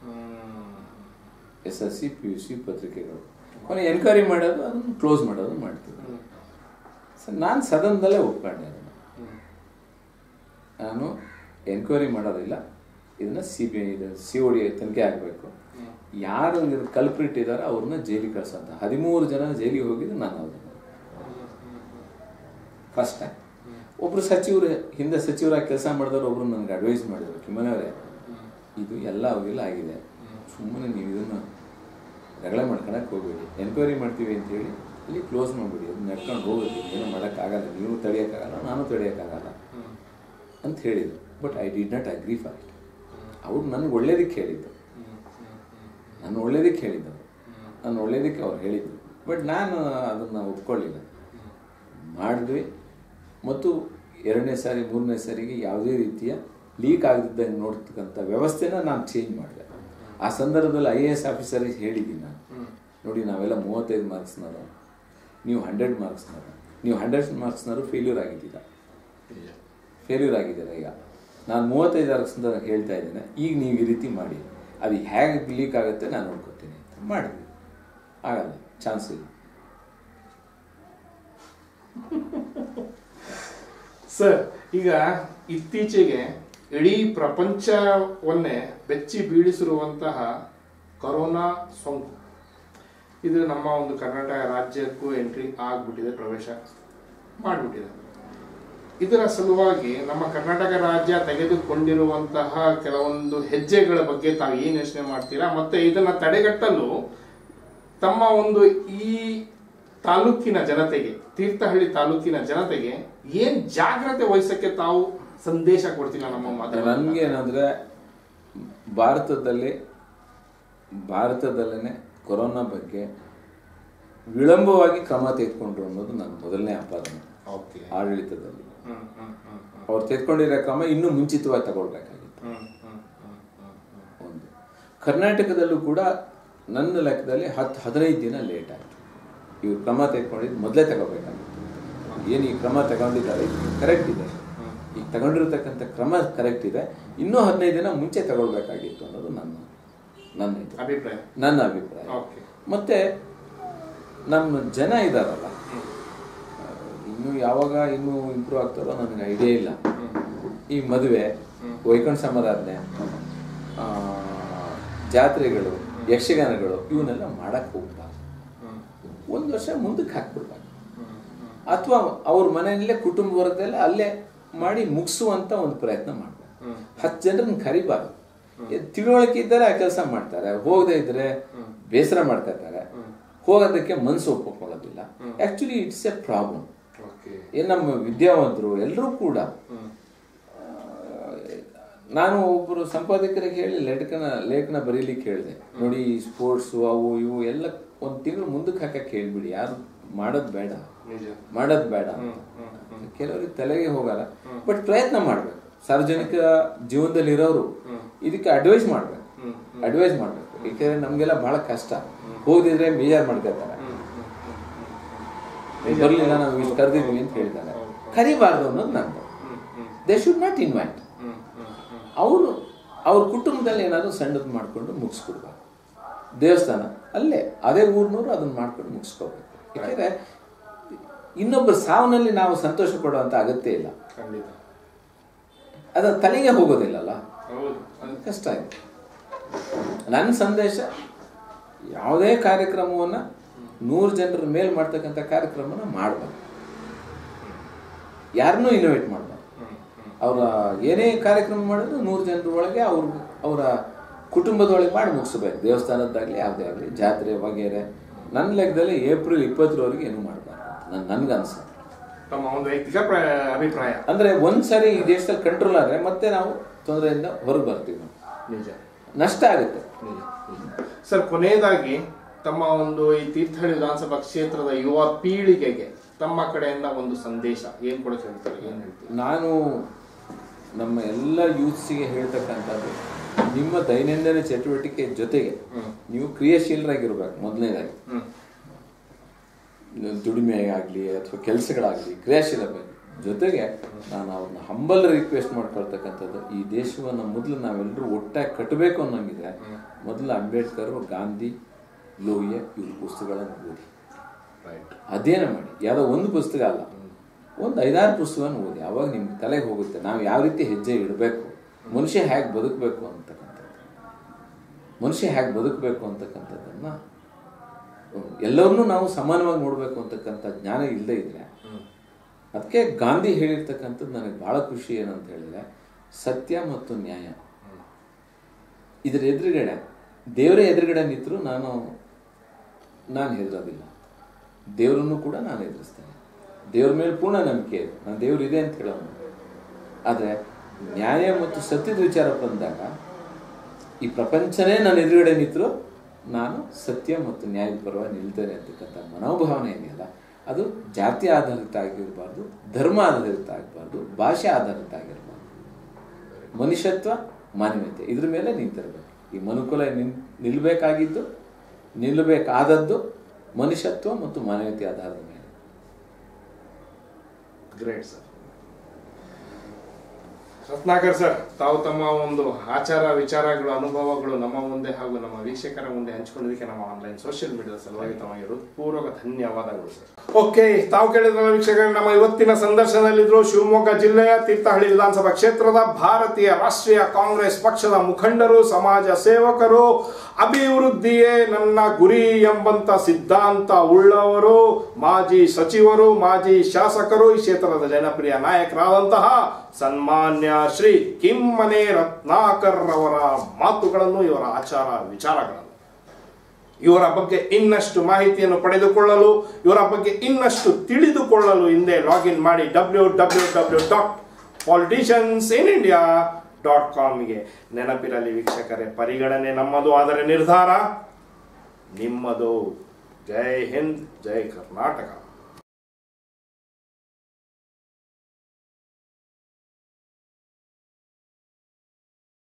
S S C P U C ಪತ್ರಿಕೆಗಳು ಕೊನೆ ಎನ್ಕ್ವೈರಿ ಮಾಡೋದು ಅದನ್ನು ಕ್ಲೋಸ್ ಮಾಡೋದು ಮಾಡ್ತೀವಿ ಸರ್ ನಾನು ಸದನದಲ್ಲೇ ಒಪ್ಕೊಂಡೆ ಅದನ್ನು ನಾನು ಎನ್ಕ್ವೈರಿ ಮಾಡೋದಿಲ್ಲ ಇದನ್ನ ಸಿ ಬಿ ಐ ಇದು ಸಿ ಒ ಡಿ ತನಿಖೆ ಆಗಬೇಕು ಯಾರು ಕಲ್ಪ್ರಿಟ್ ಇದ್ದಾರೆ ಅವ್ರನ್ನ ಜೈಲಿಗೆ ಕಳ್ಸಂತ ಹದಿಮೂರು ಜನ ಜೈಲಿಗೆ ಹೋಗಿದ್ದು ನಾನು ಅವ್ರನ್ನ ಫಸ್ಟ್ ಟೈಮ್ ಒಬ್ರು ಸಚಿವರು ಹಿಂದೆ ಸಚಿವರಾಗಿ ಕೆಲಸ ಮಾಡಿದವರು ಒಬ್ರು ನನಗೆ ಅಡ್ವೈಸ್ ಮಾಡಿದ್ರು ಕಿಮ್ಮನವರೇ ಇದು ಎಲ್ಲ ಅವೆಲ್ಲ ಆಗಿದೆ ಸುಮ್ಮನೆ ನೀವು ಇದನ್ನು ರಗಳೆ ಮಾಡ್ಕೊಳಕ್ಕೆ ಹೋಗ್ಬೇಡಿ ಎನ್ಕ್ವೈರಿ ಮಾಡ್ತೀವಿ ಅಂತೇಳಿ ಇಲ್ಲಿ ಕ್ಲೋಸ್ ಮಾಡಿಬಿಡಿ ಅದು ನಡ್ಕೊಂಡು ಹೋಗುತ್ತೆ ಏನೂ ಮಾಡೋಕ್ಕಾಗಲ್ಲ ನೀವು ತಡೆಯೋಕ್ಕಾಗಲ್ಲ ನಾನು ತಡೆಯೋಕ್ಕಾಗಲ್ಲ ಅಂತ ಹೇಳಿದ್ರು but I did not agree for it ಅವ್ರು ನನಗೆ ಒಳ್ಳೇದಕ್ಕೆ ಹೇಳಿದ್ದು ನಾನು ಒಳ್ಳೇದಕ್ಕೆ ಹೇಳಿದ್ದರು ನಾನು ಒಳ್ಳೇದಕ್ಕೆ ಅವ್ರು ಹೇಳಿದರು ಬಟ್ ನಾನು ಅದನ್ನು ಒಪ್ಕೊಳ್ಳಿಲ್ಲ ಮಾಡಿದ್ವಿ ಮತ್ತು ಎರಡನೇ ಸಾರಿ ಮೂರನೇ ಸಾರಿಗೆ ಯಾವುದೇ ರೀತಿಯ ಲೀಕ್ ಆಗದಿದ್ದಂಗೆ ನೋಡ್ತಕ್ಕಂಥ ವ್ಯವಸ್ಥೆನ ನಾನು ಚೇಂಜ್ ಮಾಡಿದೆ ಆ ಸಂದರ್ಭದಲ್ಲಿ ಐ ಎ ಎಸ್ ಆಫೀಸರಿಗೆ ಹೇಳಿದ್ದೀನಿ ನಾನು ನೋಡಿ ನಾವೆಲ್ಲ ಮೂವತ್ತೈದು ಮಾರ್ಕ್ಸ್ನವರು ನೀವು ಹಂಡ್ರೆಡ್ ಮಾರ್ಕ್ಸ್ನವರು ನೀವು ಹಂಡ್ರೆಡ್ ಮಾರ್ಕ್ಸ್ನವರು ಫೇಲ್ಯೂರ್ ಆಗಿದ್ದೀರಾ ಫೇಲ್ಯೂರ್ ಆಗಿದ್ದೀರಾ ಈಗ ನಾನು ಮೂವತ್ತೈದು ಮಾರ್ಕ್ಸ್ನ ಹೇಳ್ತಾ ಇದ್ದೇನೆ ಈಗ ನೀವು ಈ ರೀತಿ ಮಾಡಿ ಅದು ಹೇಗೆ ಲೀಕ್ ಆಗುತ್ತೆ ನಾನು ನೋಡ್ಕೊತೀನಿ ಅಂತ ಮಾಡಿದ್ವಿ ಆಗಲ್ಲ ಚಾನ್ಸ್ ಇಲ್ಲ ಸರ್ ಈಗ ಇತ್ತೀಚೆಗೆ ಇಡೀ ಪ್ರಪಂಚವನ್ನೇ ಬೆಚ್ಚಿ ಬೀಳಿಸಿರುವಂತಹ ಕೊರೋನಾ ಸೋಂಕು ಇದು ನಮ್ಮ ಒಂದು ಕರ್ನಾಟಕ ರಾಜ್ಯಕ್ಕೂ ಎಂಟ್ರಿ ಆಗ್ಬಿಟ್ಟಿದೆ ಪ್ರವೇಶ ಮಾಡಿಬಿಟ್ಟಿದೆ ಇದರ ಸಲುವಾಗಿ ನಮ್ಮ ಕರ್ನಾಟಕ ರಾಜ್ಯ ತೆಗೆದುಕೊಂಡಿರುವಂತಹ ಕೆಲವೊಂದು ಹೆಜ್ಜೆಗಳ ಬಗ್ಗೆ ತಾವು ಏನು ಯೋಚನೆ ಮಾಡ್ತೀರಾ ಮತ್ತೆ ಇದನ್ನ ತಡೆಗಟ್ಟಲು ತಮ್ಮ ಒಂದು ಈ ತಾಲೂಕಿನ ಜನತೆಗೆ ತೀರ್ಥಹಳ್ಳಿ ತಾಲೂಕಿನ ಜನತೆಗೆ ಏನ್ ಜಾಗ್ರತೆ ವಹಿಸಕ್ಕೆ ತಾವು ಸಂದೇಶ ಕೊಡ್ತೀರಾ ನಮ್ಮ ಮಾಧ್ಯಮ ನನಗೆ ಏನಂದ್ರೆ ಭಾರತದಲ್ಲಿ ಭಾರತದಲ್ಲೇ ಕೊರೋನಾ ಬಗ್ಗೆ ವಿಳಂಬವಾಗಿ ಕ್ರಮ ತೆಗೆದುಕೊಂಡ್ರು ಅನ್ನೋದು ನನ್ನ ಮೊದಲನೇ ಆಪಾದನೆ ಓಕೆ ಆಡಳಿತದಲ್ಲಿ ಹ್ಮ್ ಹ್ಮ್ ಹ್ಮ್ ಅವ್ರು ತೆಗೆದುಕೊಂಡಿರೋ ಕ್ರಮ ಇನ್ನೂ ಮುಂಚಿತವಾಗಿ ತಗೊಳ್ಬೇಕಾಗಿತ್ತು ಹ್ಮ್ ಹ್ಮ್ ಹ್ಮ್ ಹ್ಮ್ ಹ್ಮ್ ಒಂದು ಕರ್ನಾಟಕದಲ್ಲೂ ಕೂಡ ನನ್ನ ಲೆಕ್ಕದಲ್ಲಿ ಹತ್ತು ಹದಿನೈದು ದಿನ ಲೇಟ್ ಆಯಿತು ಇವ್ರು ಕ್ರಮ ತೆಗೆದುಕೊಂಡಿದ್ದು ಮೊದಲೇ ತಗೋಬೇಕಾಗಿತ್ತು ಏನು ಈ ಕ್ರಮ ತಗೊಂಡಿದ್ದಾರೆ ಕರೆಕ್ಟ್ ಇದೆ ಈಗ ತಗೊಂಡಿರ್ತಕ್ಕಂಥ ಕ್ರಮ ಕರೆಕ್ಟ್ ಇದೆ ಇನ್ನೂ ಹದಿನೈದು ದಿನ ಮುಂಚೆ ತಗೊಳ್ಬೇಕಾಗಿತ್ತು ಅನ್ನೋದು ನನ್ನ ನನ್ನ ಇದು ಅಭಿಪ್ರಾಯ ನನ್ನ ಅಭಿಪ್ರಾಯ ಓಕೆ ಮತ್ತೆ ನಮ್ಮ ಜನ ಇದಾರಲ್ಲ ಇನ್ನು ಯಾವಾಗ ಇನ್ನೂ ಇಂಪ್ರೂವ್ ಆಗ್ತಾರೋ ನನಗೆ ಐಡಿಯಾ ಇಲ್ಲ ಈ ಮದುವೆ ವೈಕುಂಠ ಸಮಾರಾಧನೆ ಆ, ಜಾತ್ರೆಗಳು ಯಕ್ಷಗಾನಗಳು ಇವನ್ನೆಲ್ಲ ಮಾಡಕ್ ಹೋಗ್ಬಾರ್ದು ಹ್ಮ್ ಒಂದು ವರ್ಷ ಮುಂದಕ್ಕೆ ಹಾಕ್ಬಿಡ್ಬಾರ್ದು ಹ್ಮ್ ಹ್ಮ್ ಅಥವಾ ಅವ್ರ ಮನೆಯಲ್ಲೇ ಕುಟುಂಬ ವರ್ಗದಲ್ಲೇ ಅಲ್ಲೇ ಮಾಡಿ ಮುಗಿಸುವಂತ ಒಂದು ಪ್ರಯತ್ನ ಮಾಡ್ಬೇಕು ಹ್ಮ್. ಹತ್ತು ಜನರನ್ನ ಕರಿಬಾರ್ದು ತಿಳುವಳಿಕೆ ಇದ್ದರೆ ಆ ಕೆಲಸ ಮಾಡ್ತಾರೆ ಹೋಗದೆ ಇದ್ರೆ ಬೇಸರ ಮಾಡ್ಕೊತಾರೆ ಹೋಗೋದಕ್ಕೆ ಮನಸ್ಸು ಒಪ್ಪಿಕೊಳ್ಳೋದಿಲ್ಲ actually it's a problem okay ಏನ್ ನಮ್ಮ ವಿದ್ಯಾವಂತರು ಎಲ್ಲರೂ ಕೂಡ ಹ್ಮ್ ನಾನು ಒಬ್ಬರು ಸಂಪಾದಕರಿಗೆ ಹೇಳಿ ಲೇಖನ ಲೇಖನ ಬರೀಲಿಕ್ಕೆ ಹೇಳಿದೆ ನೋಡಿ ಸ್ಪೋರ್ಟ್ಸ್ ಅವು ಇವು ಎಲ್ಲ ಒಂದು ತಿಂಗಳು ಮುಂದಕ್ಕೆ ಹಾಕಕ್ಕೆ ಹೇಳ್ಬಿಡಿ ಯಾರು ಮಾಡೋದು ಬೇಡ ನಿಜ ಮಾಡೋದು ಬೇಡ ಅಂತ. ಕೆಲವರಿಗೆ ತಲೆಗೆ ಹೋಗಲ್ಲ ಬಟ್ ಪ್ರಯತ್ನ ಮಾಡ್ಬೇಕು ಸಾರ್ವಜನಿಕ ಜೀವನದಲ್ಲಿ ಇರೋರು ಇದಕ್ಕೆ ಅಡ್ವೈಸ್ ಮಾಡ್ಬೇಕು ಅಡ್ವೈಸ್ ಮಾಡ್ಬೇಕು ಯಾಕಂದ್ರೆ ನಮ್ಗೆಲ್ಲ ಬಹಳ ಕಷ್ಟ ಹೋಗಿದ್ರೆ ಬೇಜಾರ್ ಮಾಡ್ಕೊತಾರೆ ಬರ್ಲಿಲ್ಲ ನಾವು ಇಷ್ಟು ಕರೆದಿದ್ವಿ ಅಂತ ಹೇಳಿದ್ದಾರೆ ಕರಿಬಾರ್ದು ಅನ್ನೋದು ನಂದು they should not invite hmm hmm hmm ಅವರು ಅವ್ರ ಕುಟುಂಬದಲ್ಲಿ ಏನಾದ್ರು ಸಣ್ಣದು ಮಾಡ್ಕೊಂಡು ಮುಗಿಸ್ಕೊಡ್ಬಾರ್ದು ದೇವಸ್ಥಾನ ಅಲ್ಲೇ ಅದೇ ಊರ್ನವರು ಅದನ್ನ ಮಾಡ್ಕೊಂಡು ಮುಗಿಸ್ಕೋಬೇಕು ಯಾಕಂದ್ರೆ ಇನ್ನೊಬ್ಬರ ಸಾವನಲ್ಲಿ ನಾವು ಸಂತೋಷ ಪಡುವಂತ ಅಗತ್ಯ ಇಲ್ಲ ಖಂಡಿತ ಅದು ತಲೆಗೆ ಹೋಗೋದಿಲ್ಲಲ್ಲ ಹೌದು ಅದು ಕಷ್ಟ ಆಯ್ತು ನನ್ನ ಸಂದೇಶ ಯಾವುದೇ ಕಾರ್ಯಕ್ರಮವನ್ನ ನೂರು ಜನರ ಮೇಲ್ ಮಾಡ್ತಕ್ಕಂಥ ಕಾರ್ಯಕ್ರಮನ ಮಾಡಬಾರ್ದು ಯಾರನ್ನೂ ಇನೋವೇಟ್ ಮಾಡಬಾರ್ದು ಅವರ ಏನೇ ಕಾರ್ಯಕ್ರಮ ಮಾಡಿದ್ರು ನೂರು ಜನರ ಒಳಗೆ ಅವ್ರ ಅವರ ಕುಟುಂಬದೊಳಗೆ ಮಾಡಿ ಮುಗಿಸ್ಬೇಕು ದೇವಸ್ಥಾನದ್ದಾಗಲಿ ಯಾವುದೇ ಆಗಲಿ ಜಾತ್ರೆ ವಗೇರೆ ನನ್ನ ಲೆಕ್ಕದಲ್ಲಿ ಏಪ್ರಿಲ್ ಇಪ್ಪತ್ತರವರೆಗೆ ಏನೂ ಮಾಡಬಾರ್ದು ನನ್ನ ನನ್ಗನ್ಸುತ್ತೆ ತಮ್ಮ ಒಂದು ವೈಯಕ್ತಿಕ ಪ್ರ- ಅಭಿಪ್ರಾಯ ಅಂದ್ರೆ ಒಂದ್ಸರಿ ಈ ದೇಶದಲ್ಲಿ ಕಂಟ್ರೋಲ್ ಆದ್ರೆ ಮತ್ತೆ ನಾವು ತೊಂದರೆಯಿಂದ ಹೊರಗೆ ಬರ್ತೀವಿ ನಾವು ನಿಜ ನಷ್ಟ ಆಗುತ್ತೆ ನಿಜ ನಿಜ. ಸರ್ ಕೊನೆಯದಾಗಿ ತಮ್ಮ ಒಂದು ಈ ತೀರ್ಥಹಳ್ಳಿ ವಿಧಾನಸಭಾ ಕ್ಷೇತ್ರದ ಯುವ ಪೀಳಿಗೆಗೆ ತಮ್ಮ ಕಡೆಯಿಂದ ಒಂದು ಸಂದೇಶ ಏನ್ ಕೊಡಕ್ಕೆ ಹೇಳ್ತಾರೆ ಏನ್ ಹೇಳ್ತೀರಿ ನಾನು ನಮ್ಮ ಎಲ್ಲ ಯೂತ್ಸಿಗೆ ಹೇಳ್ತಕ್ಕಂಥದ್ದು ನಿಮ್ಮ ದೈನಂದಿನ ಚಟುವಟಿಕೆ ಜೊತೆಗೆ ಹ್ಮ್. ನೀವು ಕ್ರಿಯಾಶೀಲರಾಗಿರ್ಬೇಕು ಮೊದಲನೇದಾಗಿ ಹ್ಮ್ ದುಡಿಮೆ ಆಗಲಿ ಅಥವಾ ಕೆಲಸಗಳಾಗಲಿ ಕ್ರಿಯಾಶೀಲಬೇಕು ಜೊತೆಗೆ ನಾನು ಅವ್ರನ್ನ ಹಂಬಲ್ ರಿಕ್ವೆಸ್ಟ್ ಮಾಡ್ಕೊಳ್ತಕ್ಕಂಥದ್ದು ಈ ದೇಶವನ್ನು ಮೊದಲು ನಾವೆಲ್ಲರೂ ಒಟ್ಟಾಗಿ ಕಟ್ಟಬೇಕು ಅನ್ನೋಂಗಿದೆ ಮೊದಲು ಅಂಬೇಡ್ಕರ್ ಗಾಂಧಿ ಲೋಹಿಯ ಇವ್ರ ಪುಸ್ತಕಗಳನ್ನು ಓದಿ ರೈಟ್ ಅಧ್ಯಯನ ಮಾಡಿ ಯಾವುದೋ ಒಂದು ಪುಸ್ತಕ ಅಲ್ಲ ಒಂದು ಐದಾರು ಪುಸ್ತಕವನ್ನು ಓದಿ ಅವಾಗ ನಿಮ್ಗೆ ತಲೆಗೆ ಹೋಗುತ್ತೆ ನಾವು ಯಾವ ರೀತಿ ಹೆಜ್ಜೆ ಇಡಬೇಕು ಮನುಷ್ಯ ಹೇಗೆ ಬದುಕಬೇಕು ಅಂತಕ್ಕಂಥದ್ದು ಮನುಷ್ಯ ಹೇಗೆ ಬದುಕಬೇಕು ಅಂತಕ್ಕಂಥದ್ದನ್ನು ಎಲ್ಲವನ್ನೂ ನಾವು ಸಮಾನವಾಗಿ ನೋಡಬೇಕು ಅಂತಕ್ಕಂಥ ಜ್ಞಾನ ಇಲ್ಲದೆ ಇದ್ರೆ ಅದಕ್ಕೆ ಗಾಂಧಿ ಹೇಳಿರ್ತಕ್ಕಂಥದ್ದು ನನಗೆ ಭಾಳ ಖುಷಿ ಏನಂತ ಹೇಳಿದ್ರೆ ಸತ್ಯ ಮತ್ತು ನ್ಯಾಯ ಇದರ ಎದುರುಗಡೆ ದೇವರ ಎದುರುಗಡೆ ನಿಂತರೂ ನಾನು ನಾನು ಹೆದರೋದಿಲ್ಲ ದೇವರನ್ನು ಕೂಡ ನಾನು ಎದುರಿಸ್ತೇನೆ ದೇವ್ರ ಮೇಲೆ ಪೂರ್ಣ ನಂಬಿಕೆ ಇದೆ ನಾನು ದೇವ್ರು ಇದೆ ಅಂತ ಹೇಳೋನು ಆದರೆ ನ್ಯಾಯ ಮತ್ತು ಸತ್ಯದ ವಿಚಾರ ಬಂದಾಗ ಈ ಪ್ರಪಂಚನೇ ನನ್ನ ಎದುರುಗಡೆ ನಿಂತರೂ ನಾನು ಸತ್ಯ ಮತ್ತು ನ್ಯಾಯದ ಪರವಾಗಿ ನಿಲ್ತೇನೆ ಅಂತಕ್ಕಂಥ ಮನೋಭಾವನೆ ಇದೆಯಲ್ಲ ಅದು ಜಾತಿ ಆಧಾರಿತ ಆಗಿರಬಾರ್ದು ಧರ್ಮ ಆಧಾರಿತ ಆಗಬಾರ್ದು ಭಾಷೆ ಆಧಾರಿತ ಆಗಿರಬಾರ್ದು ಮನುಷ್ಯತ್ವ ಮಾನವೀಯತೆ ಇದ್ರ ಮೇಲೆ ನಿಂತಿರಬೇಕು ಈ ಮನುಕುಲ ನಿನ್ ನಿಲ್ಬೇಕಾಗಿದ್ದು ನಿಲ್ಲಬೇಕಾದದ್ದು ಮನುಷ್ಯತ್ವ ಮತ್ತು ಮಾನವೀಯತೆ ಆಧಾರದ ಮೇಲೆ ಗ್ರೇಟ್ ಸರ್ ರತ್ನಾಕರ್ ಸರ್ ತಾವು ತಮ್ಮ ಒಂದು ಆಚಾರ ವಿಚಾರಗಳು ಅನುಭವಗಳು ನಮ್ಮ ಮುಂದೆ ಹಾಗೂ ನಮ್ಮ ವೀಕ್ಷಕರ ಮುಂದೆ ಹಂಚಿಕೊಂಡಿದ್ದಕ್ಕೆ ನಮ್ಮ ಆನ್ಲೈನ್ ಸೋಷಿಯಲ್ ಮೀಡಿಯಾದ ಸಲುವಾಗಿ ತಮಗೆ ಹೃತ್ಪೂರ್ವಕ ಧನ್ಯವಾದಗಳು ಸರ್ ಓಕೆ ತಾವು ಕೇಳಿದ್ರಲ್ಲ ವೀಕ್ಷಕರೇ ನಮ್ಮ ಇವತ್ತಿನ ಸಂದರ್ಶನದಲ್ಲಿದ್ರು ಶಿವಮೊಗ್ಗ ಜಿಲ್ಲೆಯ ತೀರ್ಥಹಳ್ಳಿ ವಿಧಾನಸಭಾ ಕ್ಷೇತ್ರದ ಭಾರತೀಯ ರಾಷ್ಟ್ರೀಯ ಕಾಂಗ್ರೆಸ್ ಪಕ್ಷದ ಮುಖಂಡರು ಸಮಾಜ ಸೇವಕರು ಅಭಿವೃದ್ಧಿಯೇ ನನ್ನ ಗುರಿ ಎಂಬಂತ ಸಿದ್ಧಾಂತ ಉಳ್ಳವರು ಮಾಜಿ ಸಚಿವರು ಮಾಜಿ ಶಾಸಕರು ಈ ಕ್ಷೇತ್ರದ ಜನಪ್ರಿಯ ನಾಯಕರಾದಂತಹ ಸನ್ಮಾನ್ಯ ಶ್ರೀ ಕಿಮ್ಮನೆ ರತ್ನಾಕರ್ ಅವರ ಮಾತುಗಳನ್ನು ಇವರ ಆಚಾರ ವಿಚಾರಗಳನ್ನು ಇವರ ಬಗ್ಗೆ ಇನ್ನಷ್ಟು ಮಾಹಿತಿಯನ್ನು ಪಡೆದುಕೊಳ್ಳಲು ಇವರ ಬಗ್ಗೆ ಇನ್ನಷ್ಟು ತಿಳಿದುಕೊಳ್ಳಲು ಹಿಂದೆ ಲಾಗಿನ್ ಮಾಡಿ W W W dot politicians in India dot ಕಾಮ್ಗೆ ನೆನಪಿರಲಿ ವೀಕ್ಷಕರೇ ಪರಿಗಣನೆ ನಮ್ಮದು ಆದರೆ ನಿರ್ಧಾರ ನಿಮ್ಮದು ಜೈ ಹಿಂದ್ ಜೈ ಕರ್ನಾಟಕ